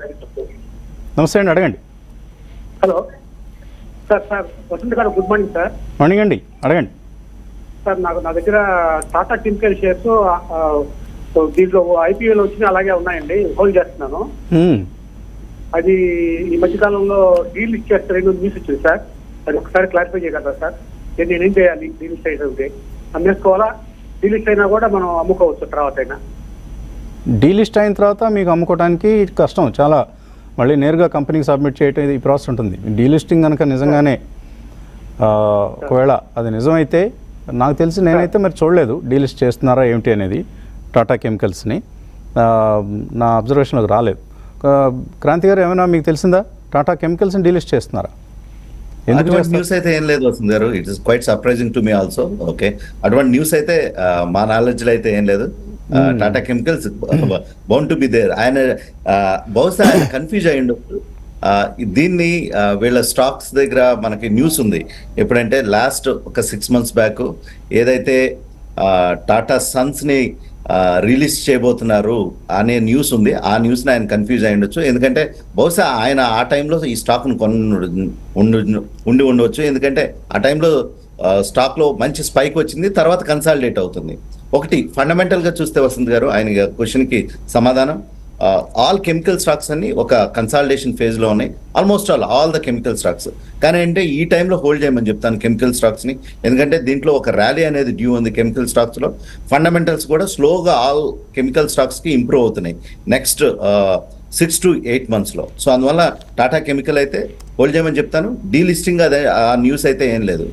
నమస్తే అండి అడగండి హలో సార్ సార్ వసంత్ గారు గుడ్ మార్నింగ్ సార్ మార్నింగ్ అండి అడగండి సార్ నాకు నా దగ్గర టాటా కెమికల్ షేర్స్ దీంట్లో ఐపీఎల్ వచ్చినాయి అలాగే ఉన్నాయండి హోల్డ్ చేస్తున్నాను హ్మ్. అది ఈ మధ్యకాలంలో డీల్ ఇచ్చేస్తారని న్యూస్ వచ్చింది సార్ అది ఒకసారి క్లారిఫై చేయగలరా సార్ నేను నేనేం చేయాలి డీల్ ఇస్ట్ అయితే అమ్మేసుకోవాలా డీల్ ఇస్ట్ అయినా కూడా మనం అమ్ముకోవచ్చు తర్వాత అయినా డీలిస్ట్ అయిన తర్వాత మీకు అమ్ముకోవడానికి కష్టం చాలా మళ్ళీ నేరుగా కంపెనీకి సబ్మిట్ చేయటం ఇది ఈ ప్రాసెస్ ఉంటుంది డీలిస్టింగ్ కనుక నిజంగానే ఆ, ఒకవేళ అది నిజమైతే నాకు తెలిసి నేనైతే మరి చూడలేదు డీలిస్ట్ చేస్తున్నారా ఏమిటి అనేది టాటా కెమికల్స్ని ఆ, నా అబ్జర్వేషన్లోకి రాలేదు ఆ, క్రాంతి గారు ఏమైనా మీకు తెలిసిందా టాటా కెమికల్స్ని డీలిస్ట్ చేస్తున్నారా ఎందుకు అటువంటి చేస్తారు న్యూస్ అయితే ఏం లేదు వస్తుంది garu it is quite surprising to me also okay అటువంటి న్యూస్ అయితే ఆ, మా నాలెడ్జ్ లో అయితే ఏం లేదు Tata chemicals bound to be there ఆయన ఆ, బహుశా ఆయన కన్ఫ్యూజ్ అయ్యిండు ఆ, దీన్ని ఆ, వీళ్ళ స్టాక్స్ దగ్గర మనకి న్యూస్ ఉంది ఎప్పుడంటే లాస్ట్ ఒక సిక్స్ మంత్స్ బ్యాక్ ఏదైతే ఆ, టాటా సన్స్ ని రిలీజ్ చేయబోతున్నారు అనే న్యూస్ ఉంది ఆ న్యూస్ ని ఆయన కన్ఫ్యూజ్ అయి ఉండొచ్చు ఎందుకంటే బహుశా ఆయన ఆ టైంలో ఈ స్టాక్ ను కొను ఉండి ఉండి ఉండవచ్చు ఎందుకంటే ఆ టైంలో స్టాక్ లో మంచి స్పైక్ వచ్చింది తర్వాత కన్సాలిడేట్ అవుతుంది ఒకటి ఫండమెంటల్ గా చూస్తే వసంత్ గారు ఆయన క్వశ్చన్ కి సమాధానం ఆల్ కెమికల్ స్టాక్స్ అన్ని ఒక కన్సాలిడేషన్ ఫేజ్ లో ఉన్నాయి almost all all the chemical stocks కానీ అంటే ఈ టైంలో హోల్డ్ చేయమని చెప్తాను కెమికల్ స్టాక్స్ ని ఎందుకంటే దీంట్లో ఒక ర్యాలీ అనేది డ్యూ ఉంది కెమికల్ స్టాక్స్ లో ఫండమెంటల్స్ కూడా స్లోగా ఆల్ కెమికల్ స్టాక్స్ కి ఇంప్రూవ్ అవుతున్నాయి next six to eight months లో సో అందువల్ల టాటా కెమికల్ అయితే హోల్డ్ చేయమని చెప్తాను డీలిస్టింగ్ అదే ఆ న్యూస్ అయితే ఏం లేదు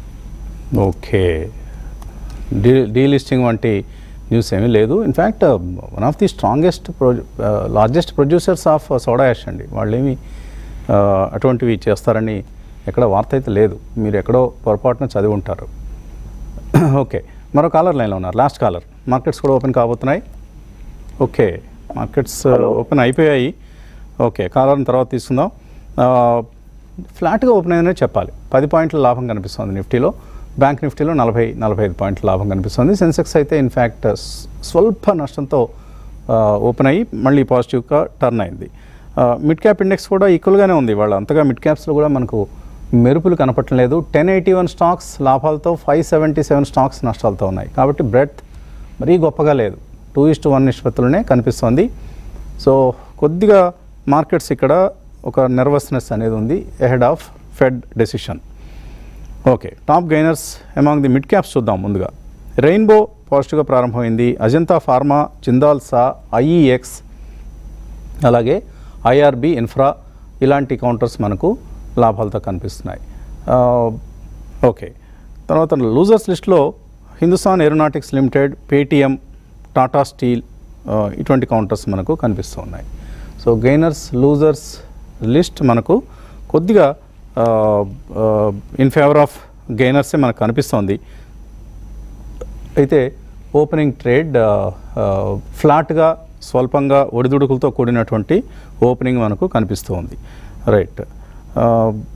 ఓకే డీ డీలిస్టింగ్ వంటి న్యూస్ ఏమీ లేదు in fact one of the strongest pro largest producers of soda ash అండి వాళ్ళేమి ఆ, అటువంటివి చేస్తారని ఎక్కడ వార్త అయితే లేదు మీరు ఎక్కడో పొరపాటున చదివి ఉంటారు ఓకే మరో కాలర్ లైన్లో ఉన్నారు లాస్ట్ కాలర్ మార్కెట్స్ కూడా ఓపెన్ కాబోతున్నాయి ఓకే మార్కెట్స్ ఓపెన్ అయిపోయాయి ఓకే కాలర్ని తర్వాత తీసుకుందాం ఆ, ఫ్లాట్గా ఓపెన్ అయిందనే చెప్పాలి పది పాయింట్ల లాభం కనిపిస్తుంది నిఫ్టీలో బ్యాంక్ నిఫ్టీలో నలభై నలభై ఐదు పాయింట్ల లాభం కనిపిస్తుంది సెన్సెక్స్ అయితే ఇన్ఫ్యాక్ట్ స్వల్ప నష్టంతో ఆ, ఓపెన్ అయ్యి మళ్ళీ పాజిటివ్గా టర్న్ అయింది ఆ, మిడ్ క్యాప్ ఇండెక్స్ కూడా ఈక్వల్గానే ఉంది వాళ్ళు అంతగా మిడ్ క్యాప్స్లో కూడా మనకు మెరుపులు కనపట్టలేదు టెన్ ఎయిటీ వన్ స్టాక్స్ లాభాలతో ఫైవ్ సెవెంటీ సెవెన్ స్టాక్స్ నష్టాలతో ఉన్నాయి కాబట్టి బ్రెడ్ మరీ గొప్పగా లేదు టూ ఇస్ టు వన్ నిష్పత్తులనే కనిపిస్తోంది సో కొద్దిగా మార్కెట్స్ ఇక్కడ ఒక నర్వస్నెస్ అనేది ఉంది ahead of Fed decision okay top gainers among the mid caps చూద్దాం ముందుగా రెయిన్బో పాజిటివ్గా ప్రారంభమైంది Ajanta pharma Jindal saw IEX అలాగే ఐఆర్బి ఇన్ఫ్రా ఇలాంటి కౌంటర్స్ మనకు లాభాలతో కనిపిస్తున్నాయి ఆ, ఓకే తర్వాత లూజర్స్ లిస్ట్లో Hindustan aeronautics limited Paytm Tata steel ఆ, ఇటువంటి కౌంటర్స్ మనకు కనిపిస్తూ ఉన్నాయి సో గెయినర్స్ లూజర్స్ లిస్ట్ మనకు కొద్దిగా ఇన్ ఫేవర్ ఆఫ్ గెయినర్సే మనకు కనిపిస్తోంది అయితే ఓపెనింగ్ ట్రేడ్ ఆ, ఆ, ఫ్లాట్గా స్వల్పంగా ఒడిదుడుకులతో కూడినటువంటి ఓపెనింగ్ మనకు కనిపిస్తూ ఉంది రైట్ ఆ,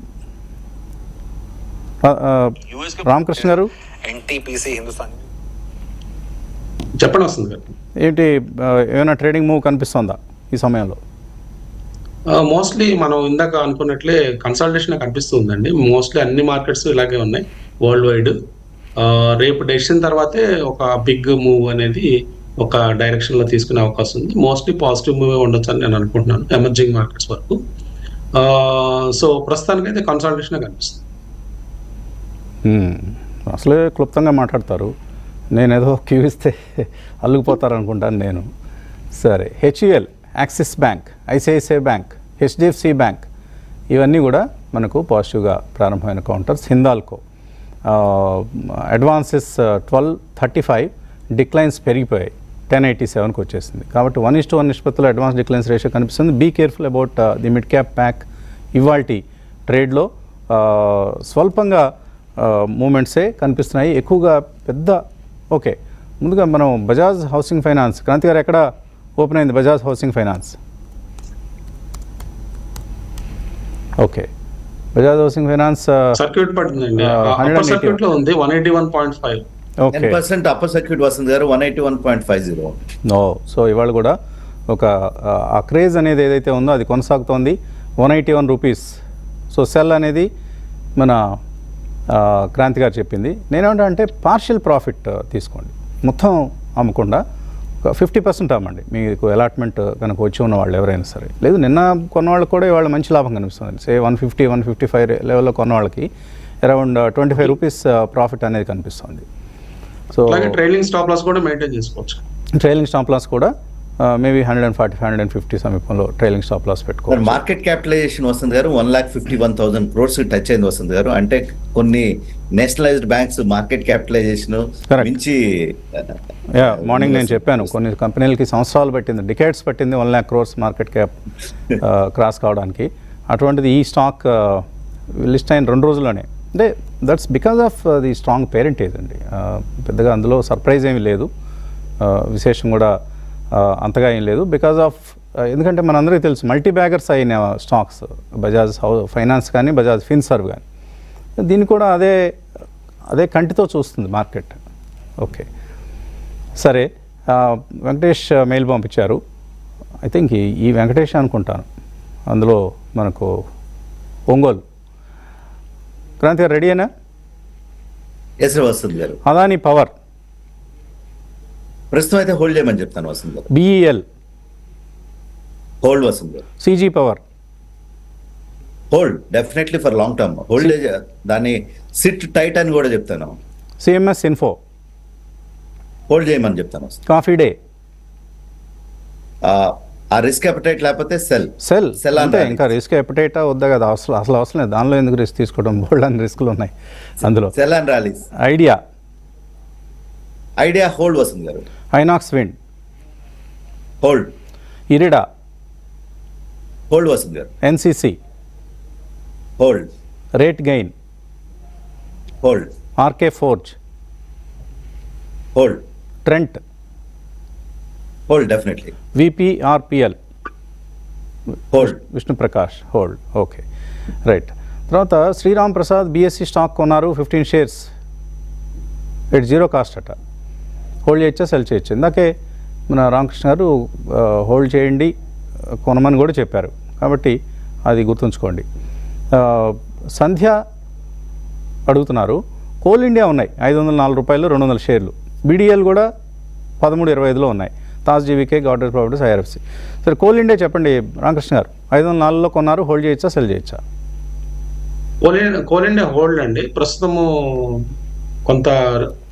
ఆ, ఆ, రామకృష్ణ గారు ఎన్టీపీసీ హిందుస్థాన్ చెప్పండి వస్తుంది గారు ఏంటి ఆ, ఏమైనా ట్రేడింగ్ మూవ్ కనిపిస్తుందా ఈ సమయంలో మోస్ట్లీ మనం ఇందాక అనుకున్నట్లే కన్సల్టేషన్ కనిపిస్తుందండి మోస్ట్లీ అన్ని మార్కెట్స్ ఇలాగే ఉన్నాయి వరల్డ్ వైడ్ రేపు డెసిషన్ తర్వాతే ఒక బిగ్ మూవ్ అనేది ఒక డైరెక్షన్ లో తీసుకునే అవకాశం ఉంది మోస్ట్లీ పాజిటివ్ మూవ్ ఉండొచ్చు అని నేను అనుకుంటున్నాను ఎమర్జింగ్ మార్కెట్స్ వరకు సో ప్రస్తుతానికైతే కన్సల్టేషన్ కనిపిస్తుంది మ్మ్. అసలే క్లుప్తంగా మాట్లాడతారు నేనేదో క్యూ ఇస్తే అల్లుకుపోతారు అనుకుంటాను నేను సరే HUL Axis bank ICICI bank HDFC bank ఇవన్నీ కూడా మనకు పాజిటివ్గా ప్రారంభమైన counters Hindalco advances twelve thirty five declines పెరిగిపోయాయి టెన్ ఎయిటీ సెవెన్కి వచ్చేసింది కాబట్టి వన్ ఇస్ టు వన్ నిష్పత్తిలో అడ్వాన్స్ డిక్లైన్స్ రేషియో కనిపిస్తుంది be careful about the mid cap pack ఇవాల్టి ట్రేడ్లో స్వల్పంగా మూమెంట్సే కనిపిస్తున్నాయి ఎక్కువగా పెద్ద ఓకే ముందుగా మనం బజాజ్ హౌసింగ్ ఫైనాన్స్ క్రాంతి గారు ఎక్కడ ఓపెన్ అయింది Bajaj housing finance okay Bajaj housing finance circuit పడుతుందండి Uh, అప్పర్ 181. సర్క్యూట్ లో ఉంది one eighty one point five ten okay percent upper circuit వస్తుంది garu one eighty one point five zero ఓ సో ఇవాళ కూడా ఒక ఆ, ఆ క్రేజ్ అనేది ఏదైతే ఉందో అది కొనసాగుతోంది one eighty one rupees so sell అనేది మన ఆ, క్రాంతి గారు చెప్పింది నేనేమంటా అంటే పార్షియల్ ప్రాఫిట్ తీసుకోండి మొత్తం అమ్మకుండా ఒక ఫిఫ్టీ పర్సెంట్ అమ్మండి మీకు అలాట్మెంట్ కనుక వచ్చి ఉన్న వాళ్ళు ఎవరైనా సరే లేదు నిన్న కొన్న వాళ్ళకి కూడా ఇవాళ మంచి లాభం కనిపిస్తుంది say one fifty one fifty five లెవెల్లో కొన్న వాళ్ళకి around twenty five rupees profit అనేది కనిపిస్తుంది సో అలాగే ట్రైలింగ్ స్టాప్ లాస్ కూడా మెయింటైన్ చేసుకోవచ్చు ట్రైలింగ్ స్టాప్ లాస్ కూడా maybe hundred and forty five hundred and fifty సమీపంలో ట్రైలింగ్ స్టాప్ లాస్ పెట్టుకోవాలి మార్కెట్ క్యాపిటలైజేషన్ వస్తుంది garu one lakh fifty one thousand crores touch అయింది వస్తుంది గారు అంటే కొన్ని nationalised banks market capitalisation Correct. మించి యా మార్నింగ్ నేను చెప్పాను కొన్ని కంపెనీలకి సంవత్సరాలు పట్టింది డికేట్స్ పట్టింది one lakh crores market cap cross కావడానికి అటువంటిది ఈ స్టాక్ లిస్ట్ అయిన రెండు రోజుల్లోనే అంటే that's because of the strong parentage అండి Uh, పెద్దగా అందులో సర్ప్రైజ్ ఏమీ లేదు Uh, విశేషం కూడా uh, అంతగా ఏం లేదు బికాస్ ఆఫ్ ఎందుకంటే మనందరికీ తెలుసు మల్టీ బ్యాగర్స్ అయిన స్టాక్స్ బజాజ్ హౌ ఫైనాన్స్ కానీ బజాజ్ ఫిన్సర్వ్ కానీ దీన్ని కూడా అదే అదే కంటితో చూస్తుంది మార్కెట్ ఓకే సరే ఆ, వెంకటేష్ మెయిల్ పంపించారు ఐ థింక్ ఈ ఈ వెంకటేష్ అనుకుంటాను అందులో మనకు ఒంగోలు క్రాంతి గారు రెడీ అయినా ఎస్ వస్తుంది గారు అదాని పవర్ ప్రస్తుతం అయితే హోల్డ్ చేయమని చెప్తాను వస్తుంది గారు బిఈఎల్ హోల్డ్ వస్తుంది garu CG power hold definitely for long term hold దాన్ని సిట్ టైట్ అని కూడా చెప్తాను సిఎంఎస్ ఇన్ఫో హోల్డ్ చేయమని చెప్తాను వస్తుంది. కాఫీ డే ఆ, ఆ రిస్క్ అపటైట్ లేకపోతే సెల్ సెల్ సెల్ అంటే అంటే ఇంకా రిస్క్ ఎప్పటేటా వద్దా కదా అసలు అసలు అవసరం లేదు దానిలో ఎందుకు రిస్క్ తీసుకోవడం బోల్డ్ అని రిస్క్లు ఉన్నాయి అందులో sell and Rallis Idea Idea hold వస్తుంది garu Inox wind hold IREDA hold వస్తుంది garu NCC hold rate gain hold RK forge hold Trent hold definitely VPRPL hold Vishnuprakash hold okay right తర్వాత శ్రీరామ్ ప్రసాద్ బిఎస్సి స్టాక్ కొన్నారు fifteen shares at zero cost అట hold చేయొచ్చా sell చేయొచ్చు ఇందాకే మన రామకృష్ణ గారు హోల్డ్ చేయండి కొనమని కూడా చెప్పారు కాబట్టి అది గుర్తుంచుకోండి ఆ, సంధ్య అడుగుతున్నారు కోల్ ఇండియా ఉన్నాయి ఐదు వందల నాలుగు రూపాయలు రెండు వందల షేర్లు బీడీఎల్ కూడా పదమూడు ఇరవై ఐదులో ఉన్నాయి Taj GVK government properties IRFC సరే కోల్ ఇండియా చెప్పండి రామకృష్ణ గారు ఐదు వందల నాలుగులో కొన్నారు హోల్డ్ చేయొచ్చా సెల్ చేయొచ్చా కోల్ కోల్ ఇండియా హోల్డ్ అండి ప్రస్తుతము కొంత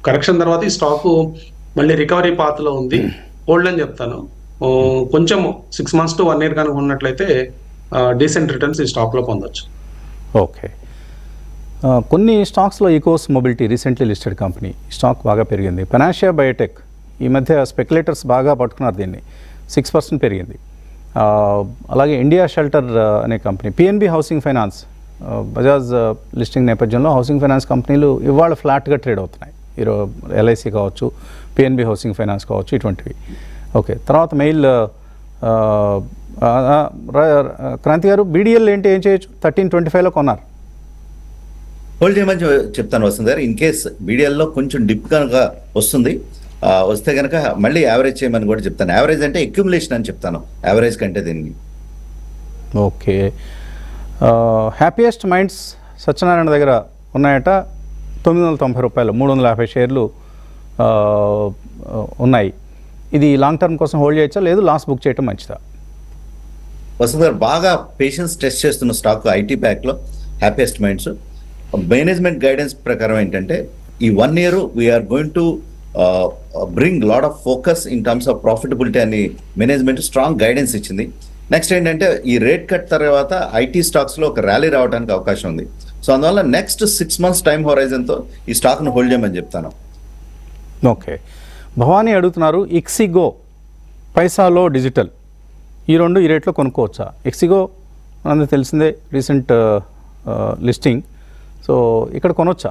కరెక్షన్ తర్వాత ఈ స్టాక్ మళ్ళీ రికవరీ పాత్ లో ఉంది హోల్డ్ అని చెప్తాను ఓ, కొంచెం six months to one year కనుక ఉన్నట్లయితే డీసెంట్ రిటర్న్స్ ఈ స్టాక్ లో పొందొచ్చు ఓకే ఆ, కొన్ని స్టాక్స్లో Ecos mobility recently listed company stock బాగా పెరిగింది పెనాషియా బయోటెక్ ఈ మధ్య స్పెక్యులేటర్స్ బాగా పట్టుకున్నారు దీన్ని సిక్స్ పర్సెంట్ పెరిగింది ఆ, అలాగే ఇండియా షెల్టర్ ఆ, అనే కంపెనీ పిఎన్బి హౌసింగ్ ఫైనాన్స్ ఆ, బజాజ్ ఆ, లిస్టింగ్ నేపథ్యంలో హౌసింగ్ ఫైనాన్స్ కంపెనీలు ఇవాళ ఫ్లాట్గా ట్రేడ్ అవుతున్నాయి ఈరో ఎల్ఐసి కావచ్చు పిఎన్బి హౌసింగ్ ఫైనాన్స్ కావచ్చు ఇటువంటివి ఓకే తర్వాత మెయిల్ ఆ, ఆ, ఆ, రా- క్రాంతి గారు బీడీఎల్ ఏంటి ఏం చేయొచ్చు థర్టీన్ ట్వంటీ ఫైవ్లో కొన్నారు హోల్డ్ చేయమని చె- చెప్తాను వస్తుంది గారు ఇన్ కేస్ బీడిఎల్లో కొంచెం డిప్ కనుక వస్తుంది ఆ, వస్తే కనుక మళ్ళీ యావరేజ్ చేయమని కూడా చెప్తాను యావరేజ్ అంటే అక్యుములేషన్ అని చెప్తాను యావరేజ్ కంటే దీన్ని ఓకే హ్యాపీయెస్ట్ మైండ్స్ సత్యనారాయణ దగ్గర ఉన్నాయట తొమ్మిది వందల తొంభై రూపాయలు మూడు వందల యాభై షేర్లు ఆ, ఉన్నాయి ఇది లాంగ్ టర్మ్ కోసం హోల్డ్ చేయొచ్చా లేదు లాస్ బుక్ చేయటం మంచిదా వసంత్ గారు బాగా పేషెన్స్ టెస్ట్ చేస్తున్న స్టాక్ ఐటీ ప్యాక్ లో హ్యాపీయెస్ట్ మైండ్స్ మేనేజ్మెంట్ గైడెన్స్ ప్రకారం ఏంటంటే ఈ one year we are going to bring lot of focus in terms of profitability అని మేనేజ్మెంట్ స్ట్రాంగ్ గైడెన్స్ ఇచ్చింది నెక్స్ట్ ఏంటంటే ఈ రేట్ కట్ తర్వాత ఐటీ స్టాక్స్ లో ఒక ర్యాలీ రావడానికి అవకాశం ఉంది సో అందువల్ల next six months time horizon తో ఈ స్టాక్ ను హోల్డ్ చేయమని చెప్తాను ఓకే భవానీ అడుగుతున్నారు ఇక్సిగో పైసాలో డిజిటల్ ఈ రెండు ఈ రేట్లో కొనుక్కోవచ్చా ఎక్సిగో మనందరికీ తెలిసిందే రీసెంట్ లిస్టింగ్ సో ఇక్కడ కొనవచ్చా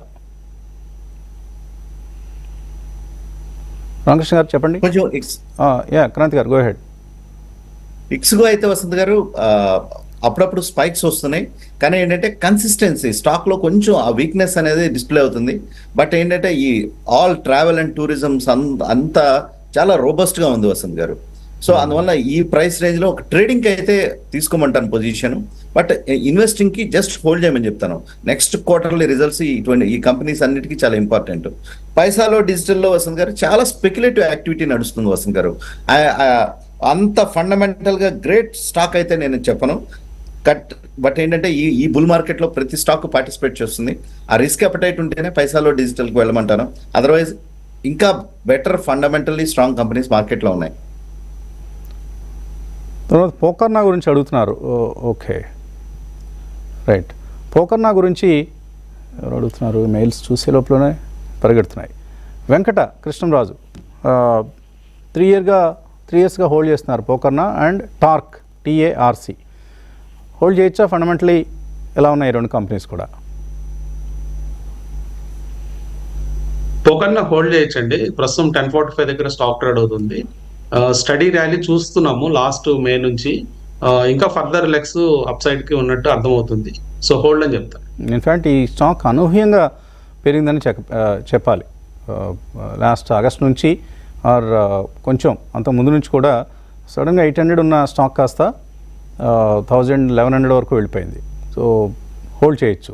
రామకృష్ణ గారు చెప్పండి కొంచెం ex- యా క్రాంతి గారు గో హెడ్ ఇక్స్గో అయితే వసంత్ గారు ఆ, అప్పుడప్పుడు స్పైక్స్ వస్తున్నాయి కానీ ఏంటంటే కన్సిస్టెన్సీ స్టాక్ లో కొంచెం ఆ వీక్నెస్ అనేది డిస్ప్లే అవుతుంది బట్ ఏంటంటే ఈ ఆల్ ట్రావెల్ అండ్ టూరిజం అంతా చాలా రోబస్ట్ గా ఉంది వసంత్ గారు సో అందువల్ల ఈ ప్రైస్ రేంజ్ లో ఒక ట్రేడింగ్ కి అయితే తీసుకోమంటాను పొజిషన్ బట్ ఇన్వెస్టింగ్ కి జస్ట్ హోల్డ్ చేయమని చెప్తాను నెక్స్ట్ క్వార్టర్లీ రిజల్ట్స్ ఇటువంటి ఈ కంపెనీస్ అన్నిటికీ చాలా ఇంపార్టెంట్ పైసాలో డిజిటల్లో వసంత్ గారు చాలా స్పెక్యులేటివ్ యాక్టివిటీ నడుస్తుంది వసంత్ గారు ఆ- ఆ- అంత ఫండమెంటల్ గా గ్రేట్ స్టాక్ అయితే నేను చెప్పను కట్ బట్ ఏంటంటే ఈ ఈ బుల్ మార్కెట్ లో ప్రతి స్టాక్ పార్టిసిపేట్ చేస్తుంది ఆ రిస్క్ అపటైట్ ఉంటేనే పైసాలో డిజిటల్ కి వెళ్ళమంటాను అదర్వైజ్ ఇంకా better fundamentally strong companies market లో ఉన్నాయి తర్వాత పోకర్నా గురించి అడుగుతున్నారు ఓ- ఓకే రైట్ పోకర్నా గురించి ఎవరు అడుగుతున్నారు మెయిల్స్ చూసే లోపలనే పరిగెడుతున్నాయి వెంకట కృష్ణంరాజు త్రీ ఇయర్గా త్రీ ఇయర్స్గా హోల్డ్ చేస్తున్నారు Pokarna and TARC TARC hold చేయొచ్చా ఫండమెంటలీ ఎలా ఉన్నాయి ఈ రెండు కంపెనీస్ కూడా టోకన్ హోల్డ్ చేయొచ్చండి ప్రస్తుతం టెన్ ఫార్టీ ఫైవ్ దగ్గర స్టాక్ ట్రేడ్ అవుతుంది స్టడీ ర్యాలీ చూస్తున్నాము లాస్ట్ మే నుంచి ఆ, ఇంకా ఫర్దర్ లెగ్స్ అప్ సైడ్ కి ఉన్నట్టు అర్థమవుతుంది సో హోల్డ్ అని చెప్తాను ఇన్ఫ్యాక్ట్ ఈ స్టాక్ అనూహ్యంగా పెరిగిందని చెక్ ఆ, చెప్పాలి లాస్ట్ ఆగస్ట్ నుంచి ఆర్ కొంచెం అంత ముందు నుంచి కూడా సడన్గా ఎయిట్ హండ్రెడ్ ఉన్న స్టాక్ కాస్త థౌజండ్ లెవెన్ హండ్రెడ్ వరకు వెళ్ళిపోయింది సో హోల్డ్ చేయొచ్చు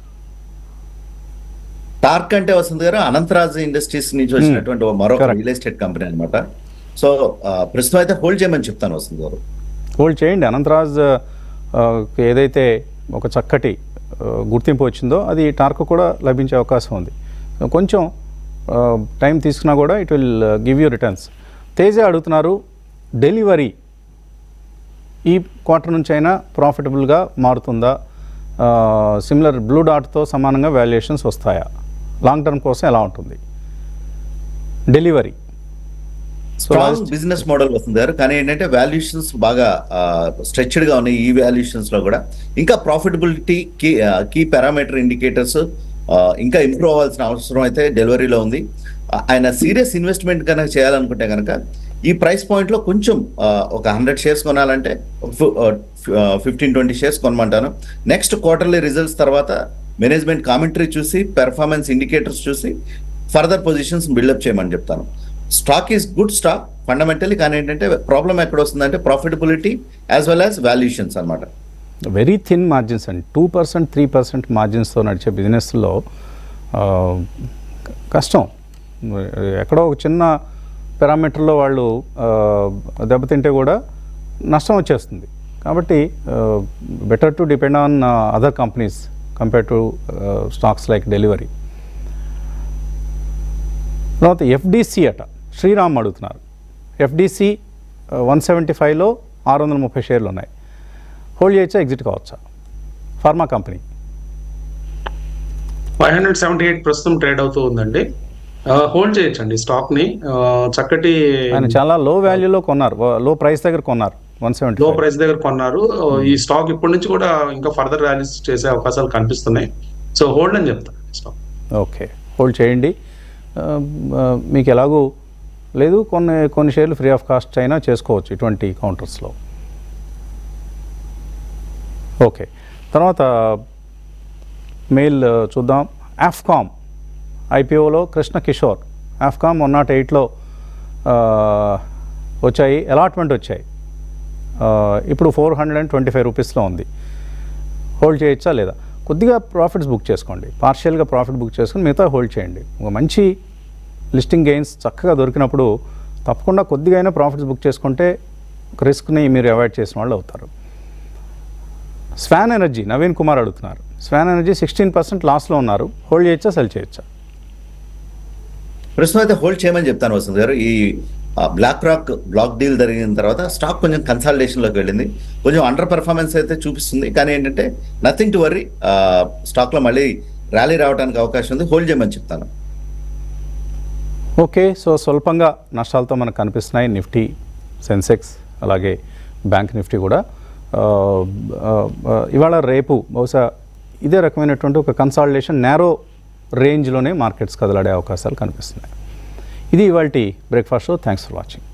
టార్క్ అంటే వసంత్ గారు అనంతరాజ్ ఇండస్ట్రీస్ నుంచి వచ్చినటువంటి ఒక మరొక Correct. రియల్ ఎస్టేట్ కంపెనీ అనమాట సో ఆ, ప్రస్తుతం అయితే హోల్డ్ చేయమని చెప్తాను వసంత్ గారు హోల్డ్ చేయండి అనంతరాజ్ ఆ, కి ఏదైతే ఒక చక్కటి ఆ, గుర్తింపు వచ్చిందో అది టార్క్ కూడా లభించే అవకాశం ఉంది కొంచెం టైం తీసుకున్నా కూడా it will give you returns Teja అడుగుతున్నారు డెలివరీ ఈ క్వార్టర్ నుంచి అయినా ప్రాఫిటబుల్గా మారుతుందా సిమిలర్ బ్లూ డాట్తో సమానంగా వాల్యుయేషన్స్ వస్తాయా లాంగ్ టర్మ్ కోసం ఎలా ఉంటుంది డెలివరీ స్ట్రాంగ్ బిజినెస్ మోడల్ వస్తుంది గారు కానీ ఏంటంటే వాల్యుయేషన్స్ బాగా స్ట్రెచ్డ్ గా ఉన్నాయి ఈ వాల్యుయేషన్స్ లో కూడా ఇంకా profitability key key parameter indicators ఇంకా ఇంప్రూవ్ అవ్వాల్సిన అవసరం అయితే డెలివరీలో ఉంది ఆ, ఆయన సీరియస్ ఇన్వెస్ట్మెంట్ కనుక చేయాలనుకుంటే కనుక ఈ ప్రైస్ పాయింట్ లో కొంచెం ఆ, ఒక హండ్రెడ్ షేర్స్ కొనాలంటే ఫిఫ్టీన్ ట్వంటీ షేర్స్ కొనమంటాను నెక్స్ట్ క్వార్టర్లీ రిజల్ట్స్ తర్వాత మేనేజ్మెంట్ కామెంటరీ చూసి పెర్ఫార్మెన్స్ ఇండికేటర్స్ చూసి ఫర్దర్ పొజిషన్స్ బిల్డప్ చేయమని చెప్తాను stock is good stock fundamentally కానీ ఏంటంటే ప్రాబ్లం ఎక్కడ వస్తుందంటే profitability as well as valuations అన్నమాట వెరీ థిన్ మార్జిన్స్ అండి టూ పర్సెంట్ త్రీ పర్సెంట్ మార్జిన్స్తో నడిచే బిజినెస్లో ఆ, క- కష్టం ఎక్కడో ఒక చిన్న పారామీటర్లో వాళ్ళు ఆ, దెబ్బతింటే కూడా నష్టం వచ్చేస్తుంది కాబట్టి better to depend on other companies compare to stocks like Delhivery తర్వాత ఎఫ్డిసి అట శ్రీరామ్ అడుగుతున్నారు ఎఫ్డిసి వన్ సెవెంటీ ఫైవ్లో ఆరు వందల ముప్పై షేర్లు ఉన్నాయి హోల్డ్ చేయొచ్చా ఎగ్జిట్ కావచ్చా pharma company five hundred seventy eight ప్రస్తుతం ట్రేడ్ అవుతూ ఉందండి హోల్డ్ చేయొచ్చండి స్టాక్ ని ఆ, చక్కటి ఆయన చాలా లో వాల్యూలో కొన్నారు లో ప్రైస్ దగ్గర కొన్నారు వన్ సెవెంటీ లో ప్రైస్ దగ్గర కొన్నారు ఈ స్టాక్ ఇప్పటి నుంచి కూడా ఇంకా ఫర్దర్ ర్యాలీస్ చేసే అవకాశాలు కనిపిస్తున్నాయి సో హోల్డ్ అని చెప్తాను స్టాక్ ఓకే హోల్డ్ చేయండి ఆ, ఆ, మీకు ఎలాగూ లేదు కొన్ని కొన్ని షేర్లు ఫ్రీ ఆఫ్ కాస్ట్ అయినా చేసుకోవచ్చు ఇటువంటి కౌంటర్స్లో ఓకే తర్వాత మెయిల్ ఆ, చూద్దాం ఆఫ్కామ్ ఐపీఓలో Krishna Kishore Afcom one nought ఎయిట్లో వచ్చాయి అలాట్మెంట్ వచ్చాయి ఆ, ఇప్పుడు four hundred and twenty five రూపీస్లో ఉంది హోల్డ్ చేయొచ్చా లేదా కొద్దిగా ప్రాఫిట్స్ బుక్ చేసుకోండి పార్షియల్గా ప్రాఫిట్ బుక్ చేసుకుని మిగతా హోల్డ్ చేయండి ఒక మంచి లిస్టింగ్ గెయిన్స్ చక్కగా దొరికినప్పుడు తప్పకుండా కొద్దిగా అయినా ప్రాఫిట్స్ బుక్ చేసుకుంటే రిస్క్ని మీరు అవాయిడ్ చేసిన వాళ్ళు అవుతారు స్వాన్ ఎనర్జీ నవీన్ కుమార్ అడుగుతున్నారు స్వాన్ ఎనర్జీ సిక్స్టీన్ పర్సెంట్ లాస్లో ఉన్నారు హోల్డ్ చేయొచ్చా సెల్ చేయొచ్చా ప్రస్తుతం అయితే హోల్డ్ చేయమని చెప్తాను వసంత్ గారు ఈ బ్లాక్ రాక్ బ్లాక్ డీల్ జరిగిన తర్వాత స్టాక్ కొంచెం కన్సాలిడేషన్ లోకి వెళ్ళింది కొంచెం అండర్ పర్ఫార్మెన్స్ అయితే చూపిస్తుంది కానీ ఏంటంటే నథింగ్ టు వరీ స్టాక్ లో మళ్ళీ ర్యాలీ రావడానికి అవకాశం ఉంది హోల్డ్ చేయమని చెప్తాను ఓకే సో స్వల్పంగా నష్టాలతో మనకు కనిపిస్తున్నాయి నిఫ్టీ సెన్సెక్స్ అలాగే బ్యాంక్ నిఫ్టీ కూడా ఆ, ఆ, ఆ, ఇవాళ రేపు బహుశా ఇదే రకమైనటువంటి ఒక కన్సాలిడేషన్ నేరో రేంజ్లోనే మార్కెట్స్ కదలాడే అవకాశాలు కనిపిస్తున్నాయి ఇది ఇవాళ breakfast show thanks for watching